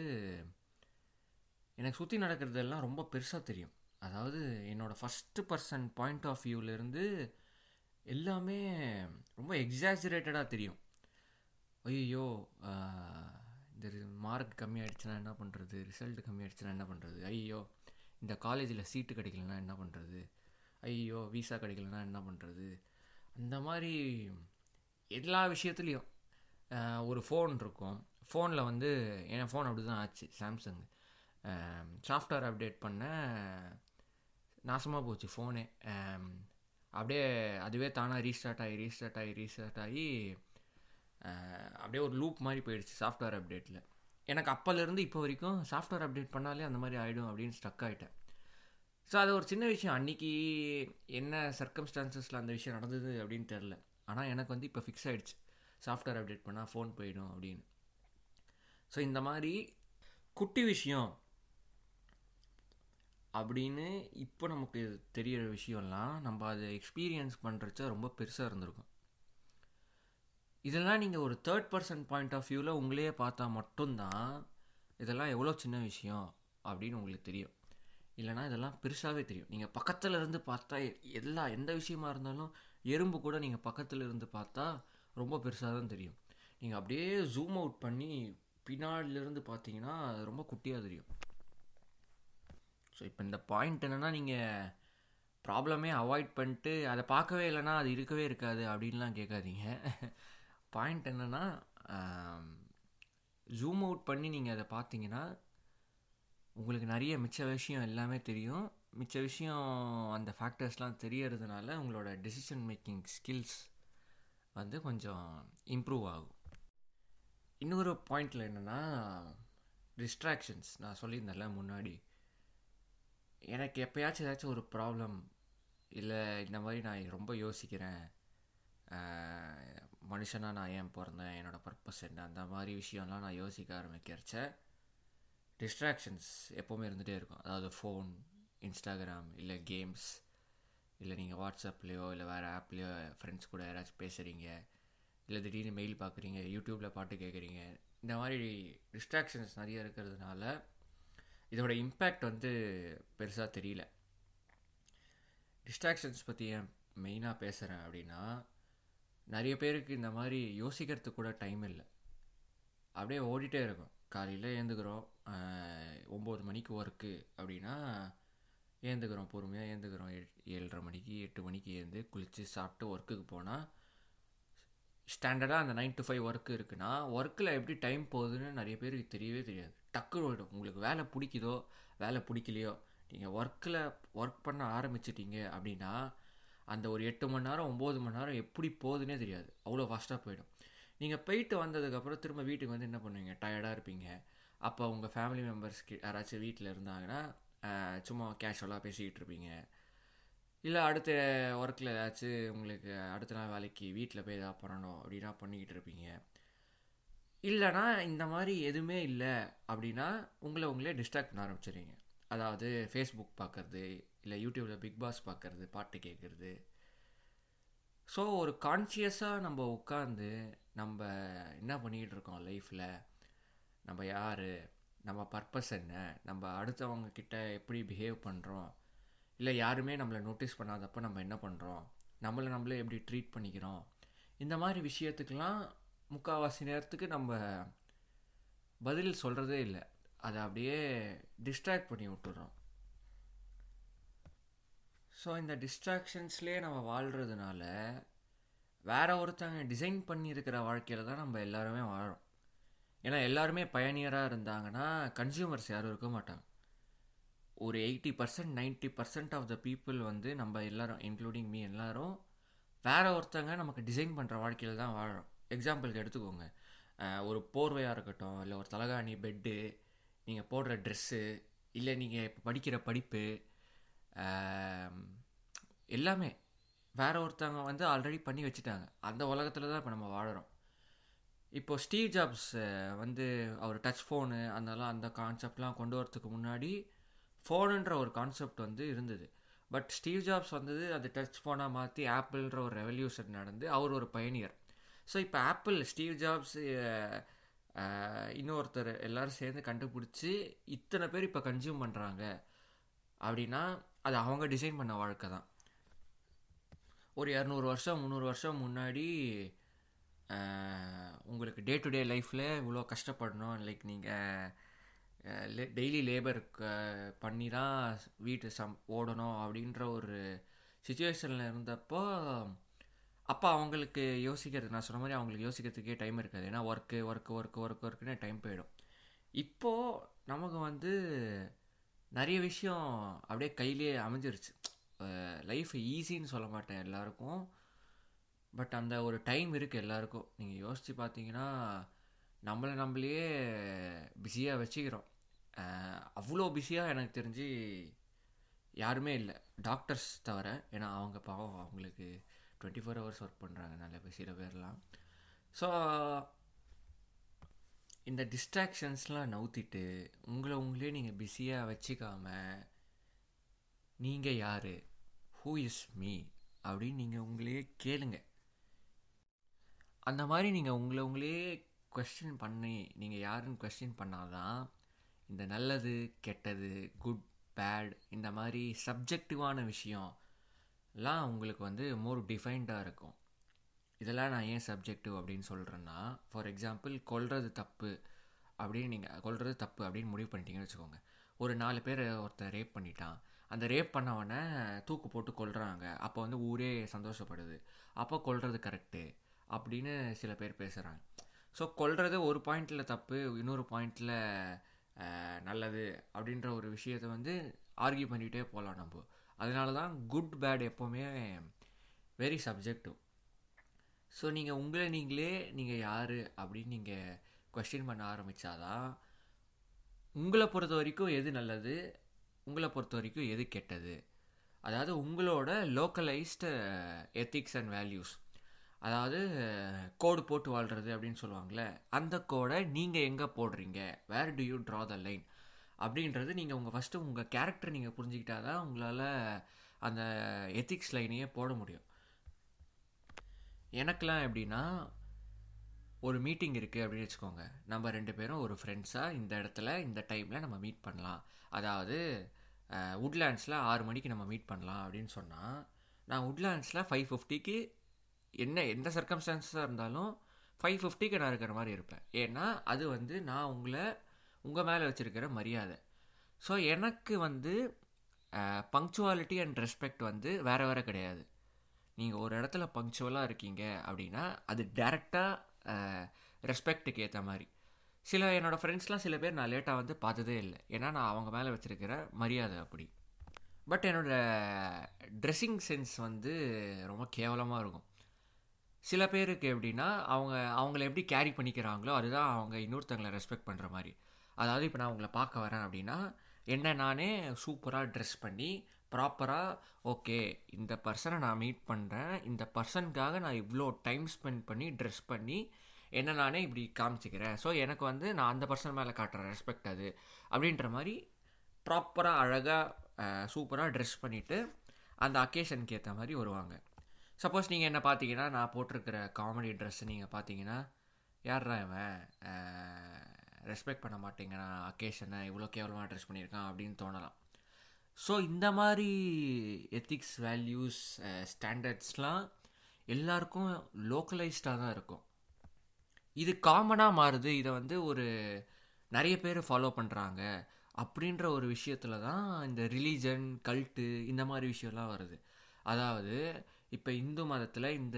எனக்கு சுற்றி நடக்கிறதெல்லாம் ரொம்ப பெருசாக தெரியும் அதாவது என்னோடய ஃபஸ்ட்டு பர்சன் பாயிண்ட் ஆஃப் வியூவிலேருந்து எல்லாமே ரொம்ப எக்ஸாஜுரேட்டடாக தெரியும் ஐயோ இந்த மார்க் கம்மியாயிடுச்சுன்னா என்ன பண்ணுறது ரிசல்ட் கம்மியாயிடுச்சுன்னா என்ன பண்ணுறது ஐயோ இந்த காலேஜில் சீட்டு கிடைக்கலனா என்ன பண்ணுறது ஐயோ விசா கிடைக்கலனா என்ன பண்ணுறது அந்த மாதிரி எல்லா விஷயத்துலேயும் ஒரு ஃபோன் இருக்கும் ஃபோனில் வந்து என் ஃபோன் அப்படி தான் ஆச்சு சாம்சங் சாஃப்ட்வேர் அப்டேட் பண்ண நாசமாக போச்சு ஃபோனே அப்படியே அதுவே தானாக ரீஸ்டார்ட் ஆகி ரீஸ்டார்ட் ஆகி ரீஸ்டார்ட் ஆகி அஹ், அப்படியே ஒரு லூப் மாதிரி போயிடுச்சு சாஃப்ட்வேர் அப்டேட்டில் எனக்கு அப்போலேருந்து இப்போ வரைக்கும் சாஃப்ட்வேர் அப்டேட் பண்ணாலே அந்த மாதிரி ஆகிடும் அப்படின்னு ஸ்டக் ஆகிட்டேன் ஸோ அது ஒரு சின்ன விஷயம் அன்னைக்கு என்ன சர்க்கம்ஸ்டான்சஸில் அந்த விஷயம் நடந்தது அப்படின்னு தெரில ஆனால் எனக்கு வந்து இப்போ ஃபிக்ஸ் ஆயிடுச்சு சாஃப்ட்வேர் அப்டேட் பண்ணால் ஃபோன் போயிடும் அப்படின்னு ஸோ இந்த மாதிரி குட்டி விஷயம் அப்படின்னு இப்போ நமக்கு தெரியிற விஷயம்லாம் நம்ம அதை எக்ஸ்பீரியன்ஸ் பண்ணுறச்ச ரொம்ப பெருசாக இருந்திருக்கும் இதெல்லாம் நீங்கள் ஒரு தேர்ட் பர்சன் பாயிண்ட் ஆஃப் வியூவில் உங்களையே பார்த்தா மட்டும்தான் இதெல்லாம் எவ்வளோ சின்ன விஷயம் அப்படின்னு உங்களுக்கு தெரியும் இல்லைனா இதெல்லாம் பெருசாகவே தெரியும் நீங்கள் பக்கத்தில் இருந்து பார்த்தா எ- எல்லா எந்த விஷயமா இருந்தாலும் எறும்பு கூட நீங்கள் பக்கத்தில் இருந்து பார்த்தா ரொம்ப பெருசாக தான் தெரியும் நீங்கள் அப்படியே ஜூம் அவுட் பண்ணி பின்னாடியிலேருந்து பார்த்தீங்கன்னா அது ரொம்ப குட்டியாக தெரியும் ஸோ இப்போ இந்த பாயிண்ட் என்னென்னா நீங்கள் ப்ராப்ளமே அவாய்ட் பண்ணிட்டு அதை பார்க்கவே இல்லைன்னா அது இருக்கவே இருக்காது அப்படின்லாம் கேட்காதீங்க பாயிண்ட் என்னென்னா ஜூம் அவுட் பண்ணி நீங்கள் அதை பார்த்தீங்கன்னா உங்களுக்கு நிறைய மிச்ச விஷயம் எல்லாமே தெரியும் மிச்ச விஷயம் அந்த ஃபேக்டர்ஸ்லாம் தெரியறதுனால உங்களோட டெசிஷன் மேக்கிங் ஸ்கில்ஸ் வந்து கொஞ்சம் இம்ப்ரூவ் ஆகும் இன்னொரு பாயிண்டில் என்னென்னா டிஸ்ட்ராக்ஷன்ஸ் நான் சொல்லியிருந்தேன்ல முன்னாடி எனக்கு எப்பயாச்சும் ஏதாச்சும் ஒரு ப்ராப்ளம் இல்லை இந்த மாதிரி நான் ரொம்ப யோசிக்கிறேன் மனுஷனாக நான் ஏன் பிறந்தேன் என்னோடய பர்பஸ் என்ன அந்த மாதிரி விஷயம்லாம் நான் யோசிக்க ஆரம்பிக்கிறச்ச டிஸ்ட்ராக்ஷன்ஸ் எப்போவுமே இருந்துகிட்டே இருக்கும் அதாவது ஃபோன் இன்ஸ்டாகிராம் இல்லை கேம்ஸ் இல்லை நீங்கள் வாட்ஸ்அப்லேயோ இல்லை வேறு ஆப்லேயோ ஃப்ரெண்ட்ஸ் கூட யாராச்சும் பேசுகிறீங்க இல்லை திடீர்னு மெயில் பார்க்குறீங்க யூடியூப்பில் பாட்டு கேட்குறீங்க இந்த மாதிரி டிஸ்ட்ராக்ஷன்ஸ் நிறைய இருக்கிறதுனால இதோட இம்பேக்ட் வந்து பெருசாக தெரியல டிஸ்ட்ராக்ஷன்ஸ் பற்றி ஏன் மெயினாக பேசுகிறேன் அப்படின்னா நிறைய பேருக்கு இந்த மாதிரி யோசிக்கிறதுக்கு கூட டைம் இல்லை அப்படியே ஓடிட்டே இருக்கும் காலையில் ஏந்துக்கிறோம் ஒம்பது மணிக்கு ஒர்க்கு அப்படின்னா ஏந்துக்கிறோம் பொறுமையாக ஏந்துக்கிறோம் எட்- ஏழரை மணிக்கு எட்டு மணிக்கு ஏந்து குளித்து சாப்பிட்டு ஒர்க்குக்கு போனால் ஸ்டாண்டர்டாக அந்த நைன் to ஃபைவ் ஒர்க் இருக்குன்னா ஒர்க்கில் எப்படி டைம் போகுதுன்னு நிறைய பேருக்கு தெரியவே தெரியாது டக்குன்னு ஓடிடும் உங்களுக்கு வேலை பிடிக்குதோ வேலை பிடிக்கலையோ நீங்கள் ஒர்க்கில் ஒர்க் பண்ண ஆரம்பிச்சிட்டீங்க அப்படின்னா அந்த ஒரு எட்டு மணி நேரம் ஒம்பது மணி நேரம் எப்படி போகுதுன்னே தெரியாது அவ்வளோ ஃபாஸ்ட்டாக போயிடும் நீங்கள் போயிட்டு வந்ததுக்கப்புறம் திரும்ப வீட்டுக்கு வந்து என்ன பண்ணுவீங்க டயர்டாக இருப்பீங்க அப்போ உங்கள் ஃபேமிலி மெம்பர்ஸ்க்கு யாராச்சும் வீட்டில் இருந்தாங்கன்னா ஆஹ், சும்மா கேஷுவலாக பேசிக்கிட்டு இருப்பீங்க இல்லை அடுத்த ஒர்க்கில் ஏதாச்சும் உங்களுக்கு அடுத்த நாள் வேலைக்கு வீட்டில் போய் எதாவது பண்ணணும் அப்படின்னா பண்ணிக்கிட்டு இருப்பீங்க இல்லைனா இந்த மாதிரி எதுவுமே இல்லை அப்படின்னா உங்களை உங்களே டிஸ்ட்ராக்ட் பண்ண ஆரம்பிச்சிடுறீங்க அதாவது ஃபேஸ்புக் பார்க்கறது இல்லை யூடியூப்பில் பிக் பாஸ் பார்க்கறது பாட்டு கேட்குறது ஸோ ஒரு கான்ஷியஸாக நம்ம உட்காந்து நம்ம என்ன பண்ணிக்கிட்டு இருக்கோம் லைஃப்பில் நம்ம யார் நம்ம பர்பஸ் என்ன நம்ம அடுத்தவங்க கிட்ட எப்படி பிஹேவ் பண்ணுறோம் இல்லை யாருமே நம்மளை நோட்டீஸ் பண்ணாதப்ப நம்ம என்ன பண்ணுறோம் நம்மளை நம்மளே எப்படி ட்ரீட் பண்ணிக்கிறோம் இந்த மாதிரி விஷயத்துக்கெல்லாம் முக்கால்வாசி நேரத்துக்கு நம்ம பதில் சொல்கிறதே இல்லை அதை அப்படியே டிஸ்ட்ராக்ட் பண்ணி விட்டுறோம் ஸோ இந்த டிஸ்ட்ராக்ஷன்ஸ்லேயே நம்ம வாழ்கிறதுனால வேற ஒருத்தங்க டிசைன் பண்ணியிருக்கிற வாழ்க்கையில் தான் நம்ம எல்லாருமே வாழறோம் ஏன்னா எல்லாருமே பயணியராக இருந்தாங்கன்னா கன்சியூமர்ஸ் யாரும் இருக்க மாட்டாங்க ஒரு eighty percent ninety percent of the people வந்து நம்ம எல்லாரும் இன்க்ளூடிங் மீ எல்லாரும் வேற ஒருத்தங்க நமக்கு டிசைன் பண்ணுற வாழ்க்கையில் தான் வாழறோம் எக்ஸாம்பிளுக்கு எடுத்துக்கோங்க அஹ் ஒரு போர்வையாக இருக்கட்டும் இல்லை ஒரு தலகாணி பெட்டு நீங்கள் போடுற ட்ரெஸ்ஸு இல்லை நீங்கள் இப்போ படிக்கிற படிப்பு ஆம், எல்லாமே வேற ஒருத்தவங்க வந்து ஆல்ரெடி பண்ணி வச்சுட்டாங்க அந்த உலகத்தில் தான் இப்போ நம்ம வாழறோம் இப்போ ஸ்டீவ் ஜாப்ஸ் அஹ், வந்து அவர் டச் ஃபோனு அதெல்லாம் அந்த கான்செப்ட்லாம் கொண்டு வரதுக்கு முன்னாடி ஃபோனுன்ற ஒரு கான்செப்ட் வந்து இருந்தது பட் ஸ்டீவ் ஜாப்ஸ் வந்தது அது டச் ஃபோனாக மாற்றி ஆப்பிள்ன்ற ஒரு ரெவல்யூஷன் நடந்து அவர் ஒரு பயணியர் ஸோ இப்போ ஆப்பிள் ஸ்டீவ் ஜாப்ஸ் இன்னொருத்தர் எல்லாரும் சேர்ந்து கண்டுபிடிச்சி இத்தனை பேர் இப்போ கன்சியூம் பண்ணுறாங்க அப்படின்னா அது அவங்க டிசைன் பண்ண வாழ்க்கை தான் ஒரு இரநூறு வருஷம் முந்நூறு வருஷம் முன்னாடி ஆஹ், உங்களுக்கு டே டு டே லைஃப்பில் இவ்வளோ கஷ்டப்படணும் லைக் நீங்கள் டெய்லி லேபர் பண்ணி தான் வீட்டு சம் ஓடணும் அப்படின்ற ஒரு சுச்சுவேஷனில் இருந்தப்போ அப்போ அவங்களுக்கு யோசிக்கிறது நான் சொன்ன மாதிரி அவங்களுக்கு யோசிக்கிறதுக்கே டைம் இருக்காது ஏன்னா ஒர்க்கு ஒர்க்கு ஒர்க்கு ஒர்க் ஒர்க்குன்னு டைம் போயிடும் இப்போது நமக்கு வந்து நிறைய விஷயம் அப்படியே கையிலேயே அமைஞ்சிருச்சு லைஃப் ஈஸின்னு சொல்ல மாட்டேன் எல்லாருக்கும் பட் அந்த ஒரு டைம் இருக்குது எல்லாருக்கும் நீங்கள் யோசித்து பார்த்தீங்கன்னா நம்மளை நம்மளையே பிஸியாக வச்சுக்கிறோம் அஹ், அவ்வளோ பிஸியாக எனக்கு தெரிஞ்சு யாருமே இல்லை டாக்டர்ஸ் தவிர ஏன்னா அவங்க பாவம் அவங்களுக்கு டுவெண்ட்டி ஃபோர் ஹவர்ஸ் ஒர்க் பண்ணுறாங்க நல்ல பேர் சில பேர்லாம் ஸோ இந்த டிஸ்ட்ராக்ஷன்ஸ்லாம் நவுத்திட்டு உங்களை உங்களே நீங்கள் பிஸியாக வச்சுக்காம நீங்கள் யார் ஹூ இஸ் மீ அப்படின்னு நீங்கள் உங்களையே கேளுங்க அந்த மாதிரி நீங்கள் உங்களை உங்களே கொஸ்டின் பண்ணி நீங்கள் யாருன்னு கொஸ்டின் பண்ணாதான் இந்த நல்லது கெட்டது குட் பேட் இந்த மாதிரி சப்ஜெக்டிவான விஷயம்லாம் உங்களுக்கு வந்து மோர் டிஃபைன்டாக இருக்கும் இதெல்லாம் நான் ஏன் சப்ஜெக்டிவ் அப்படின்னு சொல்கிறேன்னா ஃபார் எக்ஸாம்பிள் கொல்றது தப்பு அப்படின்னு நீங்கள் கொல்றது தப்பு அப்படின்னு முடிவு பண்ணிட்டீங்கன்னு வச்சுக்கோங்க ஒரு நாலு பேர் ஒருத்தன் ரேப் பண்ணிட்டான் அந்த ரேப் பண்ணவனை தூக்கு போட்டு கொல்றாங்க அப்போ வந்து ஊரே சந்தோஷப்படுது அப்போ கொல்றது கரெக்டு அப்படின்னு சில பேர் பேசுகிறாங்க ஸோ கொல்றது ஒரு பாயிண்டில் தப்பு இன்னொரு பாயிண்டில் நல்லது அப்படின்ற ஒரு விஷயத்தை வந்து ஆர்கியூ பண்ணிகிட்டே போகலாம் நம்ம அதனால தான் குட் பேட் எப்போவுமே வெரி சப்ஜெக்டிவ் ஸோ நீங்கள் உங்களை நீங்களே நீங்கள் யார் அப்படின்னு நீங்கள் கொஸ்டின் பண்ண ஆரம்பித்தாதான் உங்களை பொறுத்த வரைக்கும் எது நல்லது உங்களை பொறுத்த வரைக்கும் எது கெட்டது அதாவது உங்களோட லோக்கலைஸ்டு எத்திக்ஸ் அண்ட் வேல்யூஸ் அதாவது கோடு போட்டு வாழ்கிறது அப்படின்னு சொல்லுவாங்கள்ல அந்த கோடை நீங்கள் எங்கே போடுறீங்க where do you draw the line அப்படின்றது நீங்கள் உங்கள் ஃபஸ்ட்டு உங்கள் கேரக்டர் நீங்கள் புரிஞ்சுக்கிட்டா தான் உங்களால் அந்த எத்திக்ஸ் லைனையே போட முடியும் எனக்கெலாம் எப்படின்னா ஒரு மீட்டிங் இருக்குது அப்படின்னு வச்சுக்கோங்க நம்ம ரெண்டு பேரும் ஒரு ஃப்ரெண்ட்ஸாக இந்த இடத்துல இந்த டைமில் நம்ம மீட் பண்ணலாம் அதாவது உட்லேண்ட்ஸில் ஆறு மணிக்கு நம்ம மீட் பண்ணலாம் அப்படின்னு சொன்னால் நான் உட்லேண்ட்ஸில் ஃபைவ் ஃபிஃப்டிக்கு என்ன எந்த சர்க்கம்ஸ்டான்ஸாக இருந்தாலும் ஃபைவ் ஃபிஃப்டிக்கு நான் இருக்கிற மாதிரி இருப்பேன் ஏன்னா அது வந்து நான் உங்களை உங்கள் மேலே வச்சுருக்கிற மரியாதை ஸோ எனக்கு வந்து பங்க்சுவாலிட்டி அண்ட் ரெஸ்பெக்ட் வந்து வேறு வேறு கிடையாது நீங்கள் ஒரு இடத்துல பங்க்சுவலாக இருக்கீங்க அப்படின்னா அது டேரெக்டாக ரெஸ்பெக்ட்டுக்கு ஏற்ற மாதிரி சில என்னோடய ஃப்ரெண்ட்ஸ்லாம் சில பேர் நான் லேட்டாக வந்து பார்த்ததே இல்லை ஏன்னா நான் அவங்க மேலே வச்சுருக்கிற மரியாதை அப்படி பட் என்னோடய ட்ரெஸ்ஸிங் சென்ஸ் வந்து ரொம்ப கேவலமாக இருக்கும் சில பேருக்கு எப்படின்னா அவங்க அவங்கள எப்படி கேரி பண்ணிக்கிறாங்களோ அதுதான் அவங்க இன்னொருத்தங்களை ரெஸ்பெக்ட் பண்ணுற மாதிரி அதாவது இப்போ நான் உங்களை பார்க்க வரேன் அப்படின்னா என்ன நானே சூப்பராக ட்ரெஸ் பண்ணி ப்ராப்பராக ஓகே இந்த பர்சனை நான் மீட் பண்ணுறேன் இந்த பர்சனுக்காக நான் இவ்வளோ டைம் ஸ்பெண்ட் பண்ணி ட்ரெஸ் பண்ணி என்ன நானே இப்படி காமிச்சிக்கிறேன் ஸோ எனக்கு வந்து நான் அந்த பர்சன் மேலே காட்டுற ரெஸ்பெக்ட் அது அப்படின்ற மாதிரி ப்ராப்பராக அழகாக சூப்பராக ட்ரெஸ் பண்ணிவிட்டு அந்த அக்கேஷனுக்கு ஏற்ற மாதிரி வருவாங்க சப்போஸ் நீங்கள் என்ன பார்த்தீங்கன்னா நான் போட்டிருக்கிற காமெடி ட்ரெஸ்ஸு நீங்கள் பார்த்தீங்கன்னா யார்ரா இவன் ரெஸ்பெக்ட் பண்ண மாட்டேங்க நான் அக்கேஷனை இவ்வளோ கேவலமாக ட்ரெஸ் பண்ணியிருக்கான் அப்படின்னு தோணலாம் ஸோ இந்த மாதிரி எத்திக்ஸ் வேல்யூஸ் ஸ்டாண்டர்ட்ஸ்லாம் எல்லாருக்கும் லோக்கலைஸ்டாக தான் இருக்கும் இது காமனாக மாறுது இதை வந்து ஒரு நிறைய பேர் ஃபாலோ பண்ணுறாங்க அப்படின்ற ஒரு விஷயத்தில் தான் இந்த ரிலீஜன் கல்ட்டு இந்த மாதிரி விஷயம்லாம் வருது அதாவது இப்போ இந்து மதத்தில் இந்த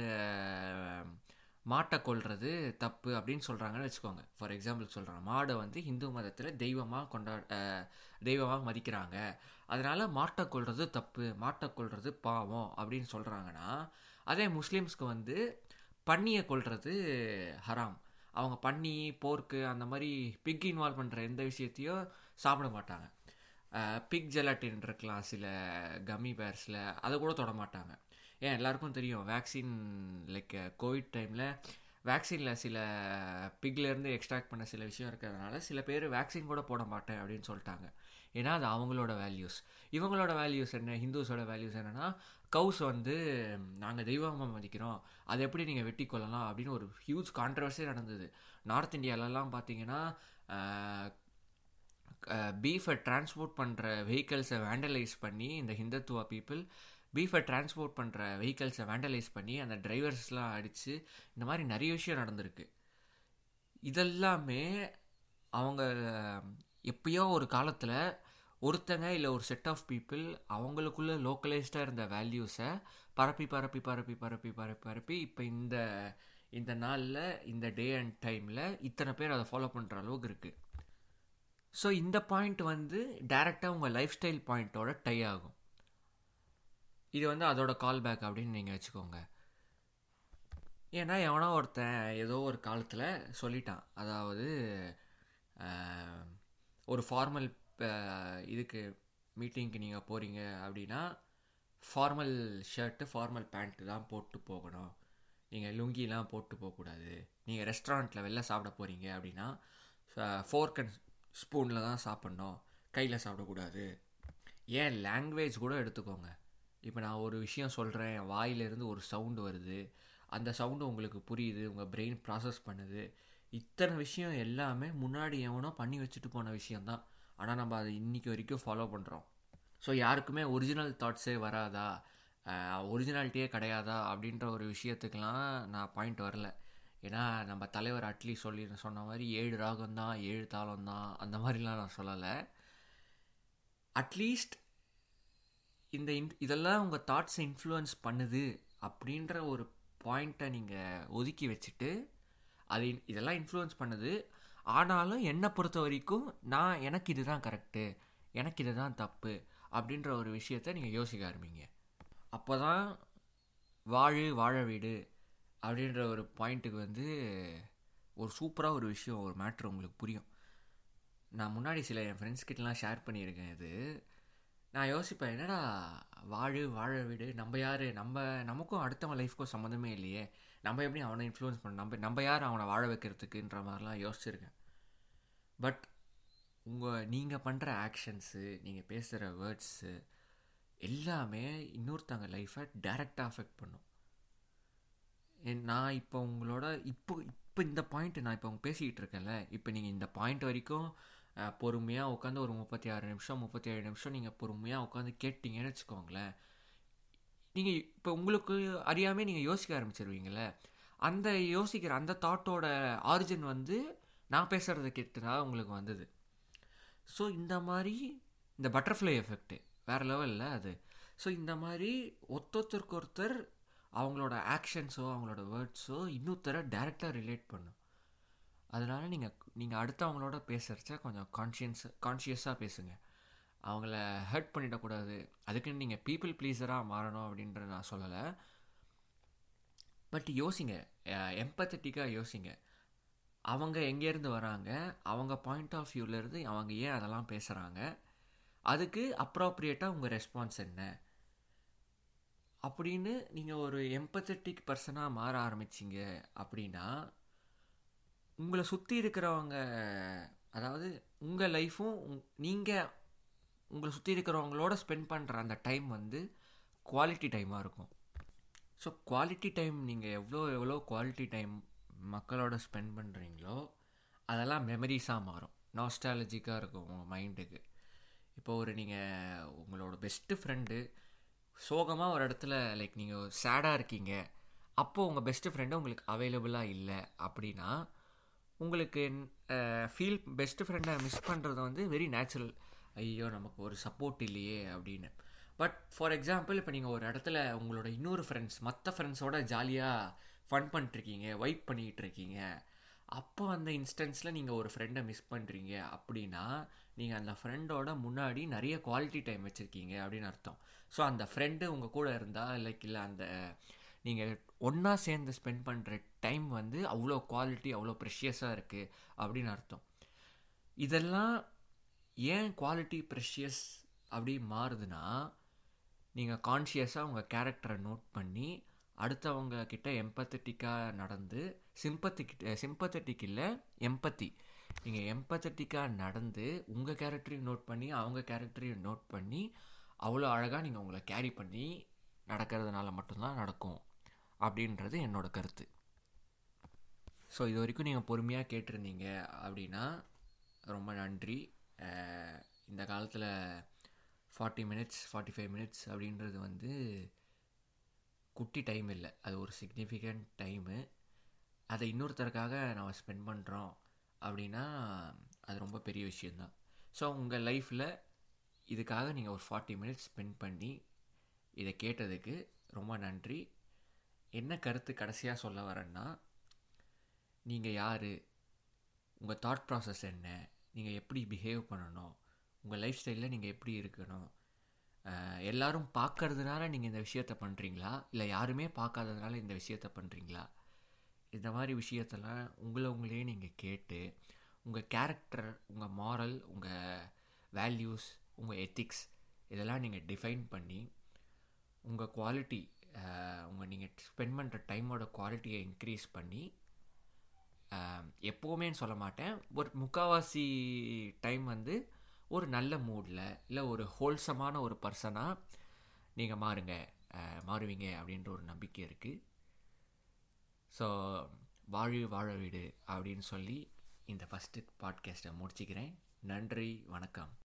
மாட்டை கொள்வது தப்பு அப்படின்னு சொல்கிறாங்கன்னு வச்சுக்கோங்க ஃபார் எக்ஸாம்பிள் சொல்கிறேன் மாடை வந்து இந்து மதத்தில் தெய்வமாக கொண்டா தெய்வமாக மதிக்கிறாங்க அதனால் மாட்டை கொள்வது தப்பு மாட்டை கொள்வது பாவம் அப்படின்னு சொல்கிறாங்கன்னா அதே முஸ்லீம்ஸ்க்கு வந்து பன்னியை கொள்வது ஹராம் அவங்க பன்னி போர்க்கு அந்த மாதிரி பிக் இன்வால்வ் பண்ணுற எந்த விஷயத்தையும் சாப்பிட மாட்டாங்க பிக் ஜெலாட்டின் இருக்கலாம் சில கம்மி பேர்ஸில் அதை கூட தொட மாட்டாங்க ஏன் எல்லாருக்கும் தெரியும் வேக்சின் லைக் கோவிட் டைமில் வேக்சினில் சில பிக்லேருந்து எக்ஸ்ட்ராக்ட் பண்ண சில விஷயம் இருக்கிறதுனால சில பேர் வேக்சின் கூட போட மாட்டேன் அப்படின்னு சொல்லிட்டாங்க ஏன்னா அது அவங்களோட வேல்யூஸ் இவங்களோட வேல்யூஸ் என்ன ஹிந்துஸோட வேல்யூஸ் என்னென்னா கவுஸ் வந்து நாங்கள் தெய்வமாக மதிக்கிறோம் அதை எப்படி நீங்கள் வெட்டி கொள்ளலாம் அப்படின்னு ஒரு ஹியூஜ் கான்ட்ரவர்ஸே நடந்தது நார்த் இந்தியாலலாம் பார்த்தீங்கன்னா பீஃபை டிரான்ஸ்போர்ட் பண்ணுற வெஹிக்கல்ஸை வேண்டலைஸ் பண்ணி இந்த ஹிந்துத்துவா பீப்புள் பீஃபை டிரான்ஸ்போர்ட் பண்ணுற வெஹிக்கல்ஸை வேண்டலைஸ் பண்ணி அந்த டிரைவர்ஸ்லாம் அடித்து இந்த மாதிரி நிறைய விஷயம் நடந்திருக்கு இதெல்லாமே அவங்க எப்பயோ ஒரு காலத்தில் ஒருத்தங்க இல்லை ஒரு செட் ஆஃப் பீப்புள் அவங்களுக்குள்ள லோக்கலைஸ்டாக இருந்த வேல்யூஸை பரப்பி பரப்பி பரப்பி பரப்பி பரப்பி பரப்பி இப்போ இந்த இந்த நாளில் இந்த டே அண்ட் டைமில் இத்தனை பேர் அதை ஃபாலோ பண்ணுற அளவுக்கு இருக்குது ஸோ இந்த பாயிண்ட் வந்து டைரெக்டாக உங்கள் லைஃப் ஸ்டைல் பாயிண்ட்டோட டை ஆகும் இது வந்து அதோட கால் பேக் அப்படின்னு நீங்கள் வச்சுக்கோங்க ஏன்னா எவனோ ஒருத்தன் ஏதோ ஒரு காலத்தில் சொல்லிட்டான் அதாவது ஆஹ், ஒரு ஃபார்மல் இதுக்கு மீட்டிங்க்கு நீங்கள் போகிறீங்க அப்படின்னா ஃபார்மல் ஷர்ட்டு ஃபார்மல் பேண்ட்டு தான் போட்டு போகணும் நீங்கள் லுங்கிலாம் போட்டு போகக்கூடாது நீங்கள் ரெஸ்டாரண்ட்டில் வெளில சாப்பிட போகிறீங்க அப்படின்னா ஃபோர்க் அண்ட் ஸ்பூனில் தான் சாப்பிட்ணும் கையில் சாப்பிடக்கூடாது ஏன் லாங்குவேஜ் கூட எடுத்துக்கோங்க இப்போ நான் ஒரு விஷயம் சொல்கிறேன் வாயிலிருந்து ஒரு சவுண்டு வருது அந்த சவுண்டு உங்களுக்கு புரியுது உங்கள் பிரெயின் ப்ராசஸ் பண்ணுது இத்தனை விஷயம் எல்லாமே முன்னாடி எவனோ பண்ணி வச்சுட்டு போன விஷயந்தான் ஆனால் நம்ம அதை இன்னைக்கு வரைக்கும் ஃபாலோ பண்ணுறோம் ஸோ யாருக்குமே ஒரிஜினல் தாட்ஸே வராதா ஒரிஜினாலிட்டியே கிடையாதா அப்படின்ற ஒரு விஷயத்துக்கெலாம் நான் பாயிண்ட் வரல ஏன்னா நம்ம தலைவர் அட்லி சொல்லி சொன்ன மாதிரி ஏழு ராகம் தான் ஏழு தாளம் தான் அந்த மாதிரிலாம் நான் சொல்லலை அட்லீஸ்ட் இந்த இன் இதெல்லாம் உங்கள் தாட்ஸை இன்ஃப்ளூயன்ஸ் பண்ணுது அப்படின்ற ஒரு பாயிண்ட்டை நீங்கள் ஒதுக்கி வச்சுட்டு அது இன்- இதெல்லாம் இன்ஃப்ளூயன்ஸ் பண்ணுது ஆனாலும் என்னை பொறுத்த வரைக்கும் நான் எனக்கு இதுதான் கரெக்டு எனக்கு இதுதான் தப்பு அப்படின்ற ஒரு விஷயத்த நீங்கள் யோசிக்க ஆரம்பிங்க அப்போ தான் வாழு வாழ வீடு அப்படின்ற ஒரு பாயிண்ட்டுக்கு வந்து ஒரு சூப்பராக ஒரு விஷயம் ஒரு மேட்ரு உங்களுக்கு புரியும் நான் முன்னாடி சில என் ஃப்ரெண்ட்ஸ் கிட்டலாம் ஷேர் பண்ணியிருக்கேன் இது நான் யோசிப்பேன் என்னடா வாழு வாழ வீடு நம்ம யார் நம்ம நமக்கும் அடுத்தவன் லைஃப்க்கும் சம்மந்தமே இல்லையே நம்ம எப்படி அவனை இன்ஃப்ளூயன்ஸ் பண்ண நம்ம நம்ம யார் அவனை வாழ வைக்கிறதுக்குன்ற மாதிரிலாம் யோசிச்சிருக்கேன் பட் உங்கள் நீங்கள் பண்ணுற ஆக்ஷன்ஸு நீங்கள் பேசுகிற வேர்ட்ஸு எல்லாமே இன்னொருத்தவங்க லைஃப்பை டைரெக்டாக அஃபெக்ட் பண்ணும் என்- நான் இப்போ உங்களோட இப்போ இப்போ இந்த பாயிண்ட் நான் இப்போ பேசிக்கிட்டு இருக்கேன்ல இப்போ நீங்கள் இந்த பாயிண்ட் வரைக்கும் பொறுமையாக உட்காந்து ஒரு முப்பத்தி ஆறு நிமிஷம் முப்பத்தி ஏழு நிமிஷம் நீங்கள் பொறுமையாக உட்காந்து கேட்டிங்கன்னு வச்சுக்கோங்களேன் நீங்கள் இப்போ உங்களுக்கு அறியாமே நீங்கள் யோசிக்க ஆரம்பிச்சிருவீங்கள்ல அந்த யோசிக்கிற அந்த தாட்டோட ஆரிஜின் வந்து நான் பேசுகிறத கேட்டு தான் உங்களுக்கு வந்தது ஸோ இந்த மாதிரி இந்த பட்டர்ஃப்ளை எஃபெக்ட்டு வேறு லெவலில் அது ஸோ இந்த மாதிரி ஒருத்தருக்கு ஒருத்தர் அவங்களோட ஆக்ஷன்ஸோ அவங்களோட வேர்ட்ஸோ இன்னொருத்தரை டைரெக்டாக ரிலேட் பண்ணும் அதனால் நீங்கள் நீங்கள் அடுத்தவங்களோட பேசுகிறச்ச கொஞ்சம் கான்ஷியன்ஸ் கான்ஷியஸாக பேசுங்க அவங்கள ஹர்ட் பண்ணிடக்கூடாது அதுக்குன்னு நீங்கள் பீப்புள் ப்ளீஸராக மாறணும் அப்படின்ற நான் சொல்லலை பட் யோசிங்க எம்பத்தட்டிக்காக யோசிங்க அவங்க எங்கேருந்து வராங்க அவங்க பாயிண்ட் ஆஃப் வியூலேருந்து அவங்க ஏன் அதெல்லாம் பேசுகிறாங்க அதுக்கு அப்ராப்ரியேட்டாக உங்கள் ரெஸ்பான்ஸ் என்ன அப்படின்னு நீங்கள் ஒரு எம்பத்தட்டிக் பர்சனாக மாற ஆரம்பிச்சிங்க அப்படின்னா உங்களை சுற்றி இருக்கிறவங்க அதாவது உங்கள் லைஃப்பும் நீங்கள் உங்களை சுற்றி இருக்கிறவங்களோட ஸ்பெண்ட் பண்ணுற அந்த டைம் வந்து குவாலிட்டி டைமாக இருக்கும் ஸோ குவாலிட்டி டைம் நீங்கள் எவ்வளோ எவ்வளோ குவாலிட்டி டைம் மக்களோட ஸ்பெண்ட் பண்ணுறீங்களோ அதெல்லாம் மெமரிஸாக மாறும் நாஸ்டாலஜிக்காக இருக்கும் உங்கள் மைண்டுக்கு இப்போ ஒரு நீங்கள் உங்களோட பெஸ்ட்டு ஃப்ரெண்டு சோகமாக ஒரு இடத்துல லைக் நீங்கள் சேடாக இருக்கீங்க அப்போது உங்கள் பெஸ்ட்டு ஃப்ரெண்டு உங்களுக்கு அவைலபிளாக இல்லை அப்படின்னா உங்களுக்கு ஃபீல் பெஸ்ட்டு ஃப்ரெண்டை மிஸ் பண்ணுறது வந்து வெரி நேச்சுரல் ஐயோ நமக்கு ஒரு சப்போர்ட் இல்லையே அப்படின்னு பட் ஃபார் எக்ஸாம்பிள் இப்போ நீங்கள் ஒரு இடத்துல உங்களோட இன்னொரு ஃப்ரெண்ட்ஸ் மற்ற ஃப்ரெண்ட்ஸோட ஜாலியாக ஃபன் பண்ணிட்டுருக்கீங்க வைப் பண்ணிகிட்டு இருக்கீங்க அப்போ அந்த இன்ஸ்டன்ஸில் நீங்கள் ஒரு ஃப்ரெண்டை மிஸ் பண்ணுறீங்க அப்படின்னா நீங்கள் அந்த ஃப்ரெண்டோட முன்னாடி நிறைய குவாலிட்டி டைம் வச்சுருக்கீங்க அப்படின்னு அர்த்தம் ஸோ அந்த ஃப்ரெண்டு உங்கள் கூட இருந்தால் லைக் இல்லை அந்த நீங்கள் ஒன்றா சேர்ந்து ஸ்பெண்ட் பண்ணுற டைம் வந்து அவ்வளோ குவாலிட்டி அவ்வளோ ப்ரெஷியஸாக இருக்குது அப்படின்னு அர்த்தம் இதெல்லாம் ஏன் குவாலிட்டி ப்ரெஷியஸ் அப்படி மாறுதுன்னா நீங்கள் கான்ஷியஸாக உங்கள் கேரக்டரை நோட் பண்ணி அடுத்தவங்க கிட்ட எம்பத்தட்டிக்காக நடந்து சிம்பத்திக்கிட்ட சிம்பத்தட்டிக் இல்லை எம்பத்தி நீங்கள் எம்பத்தட்டிக்காக நடந்து உங்கள் கேரக்டரையும் நோட் பண்ணி அவங்க கேரக்டரையும் நோட் பண்ணி அவ்வளோ அழகாக நீங்கள் உங்களை கேரி பண்ணி நடக்கிறதுனால மட்டும்தான் நடக்கும் அப்படின்றது என்னோட கருத்து ஸோ இது வரைக்கும் நீங்கள் பொறுமையாக கேட்டிருந்தீங்க அப்படின்னா ரொம்ப நன்றி அஹ் இந்த காலத்தில் forty minutes forty five minutes அப்படின்றது வந்து குட்டி டைம் இல்லை அது ஒரு சிக்னிஃபிகண்ட் டைமு அதை இன்னொருத்தருக்காக நம்ம ஸ்பெண்ட் பண்ணுறோம் அப்படின்னா அது ரொம்ப பெரிய விஷயந்தான் ஸோ உங்கள் லைஃப்பில் இதுக்காக நீங்கள் ஒரு ஃபார்ட்டி மினிட்ஸ் ஸ்பெண்ட் பண்ணி இதை கேட்டதுக்கு ரொம்ப நன்றி என்ன கருத்து கடைசியாக சொல்ல வரேன்னா நீங்கள் யார் உங்கள் தாட் ப்ராசஸ் என்ன நீங்கள் எப்படி பிஹேவ் பண்ணணும் உங்கள் லைஃப் ஸ்டைலில் நீங்கள் எப்படி இருக்கணும் அஹ், எல்லாரும் பார்க்கறதுனால நீங்கள் இந்த விஷயத்த பண்ணுறீங்களா இல்லை யாருமே பார்க்காததுனால இந்த விஷயத்த பண்ணுறீங்களா இந்த மாதிரி விஷயத்தெல்லாம் உங்களை உங்களே நீங்கள் கேட்டு உங்கள் கேரக்டர் உங்கள் மாரல் உங்கள் வேல்யூஸ் உங்கள் எத்திக்ஸ் இதெல்லாம் நீங்கள் டிஃபைன் பண்ணி உங்கள் குவாலிட்டி உங்கள் நீங்கள் ஸ்பெண்ட் பண்ணுற டைமோட குவாலிட்டியை இன்க்ரீஸ் பண்ணி ஆஹ், எப்போவுமேன்னு சொல்ல மாட்டேன் ஒரு முக்கால்வாசி டைம் வந்து ஒரு நல்ல மூடில் இல்லை ஒரு ஹோல்சமான ஒரு பர்சனாக நீங்கள் மாறுங்க ஆஹ், மாறுவீங்க அப்படின்ற ஒரு நம்பிக்கை இருக்குது ஸோ வாழு வாழ வீடு அப்படின்னு சொல்லி இந்த ஃபஸ்ட்டு பாட்காஸ்ட்டை முடிச்சுக்கிறேன் நன்றி வணக்கம்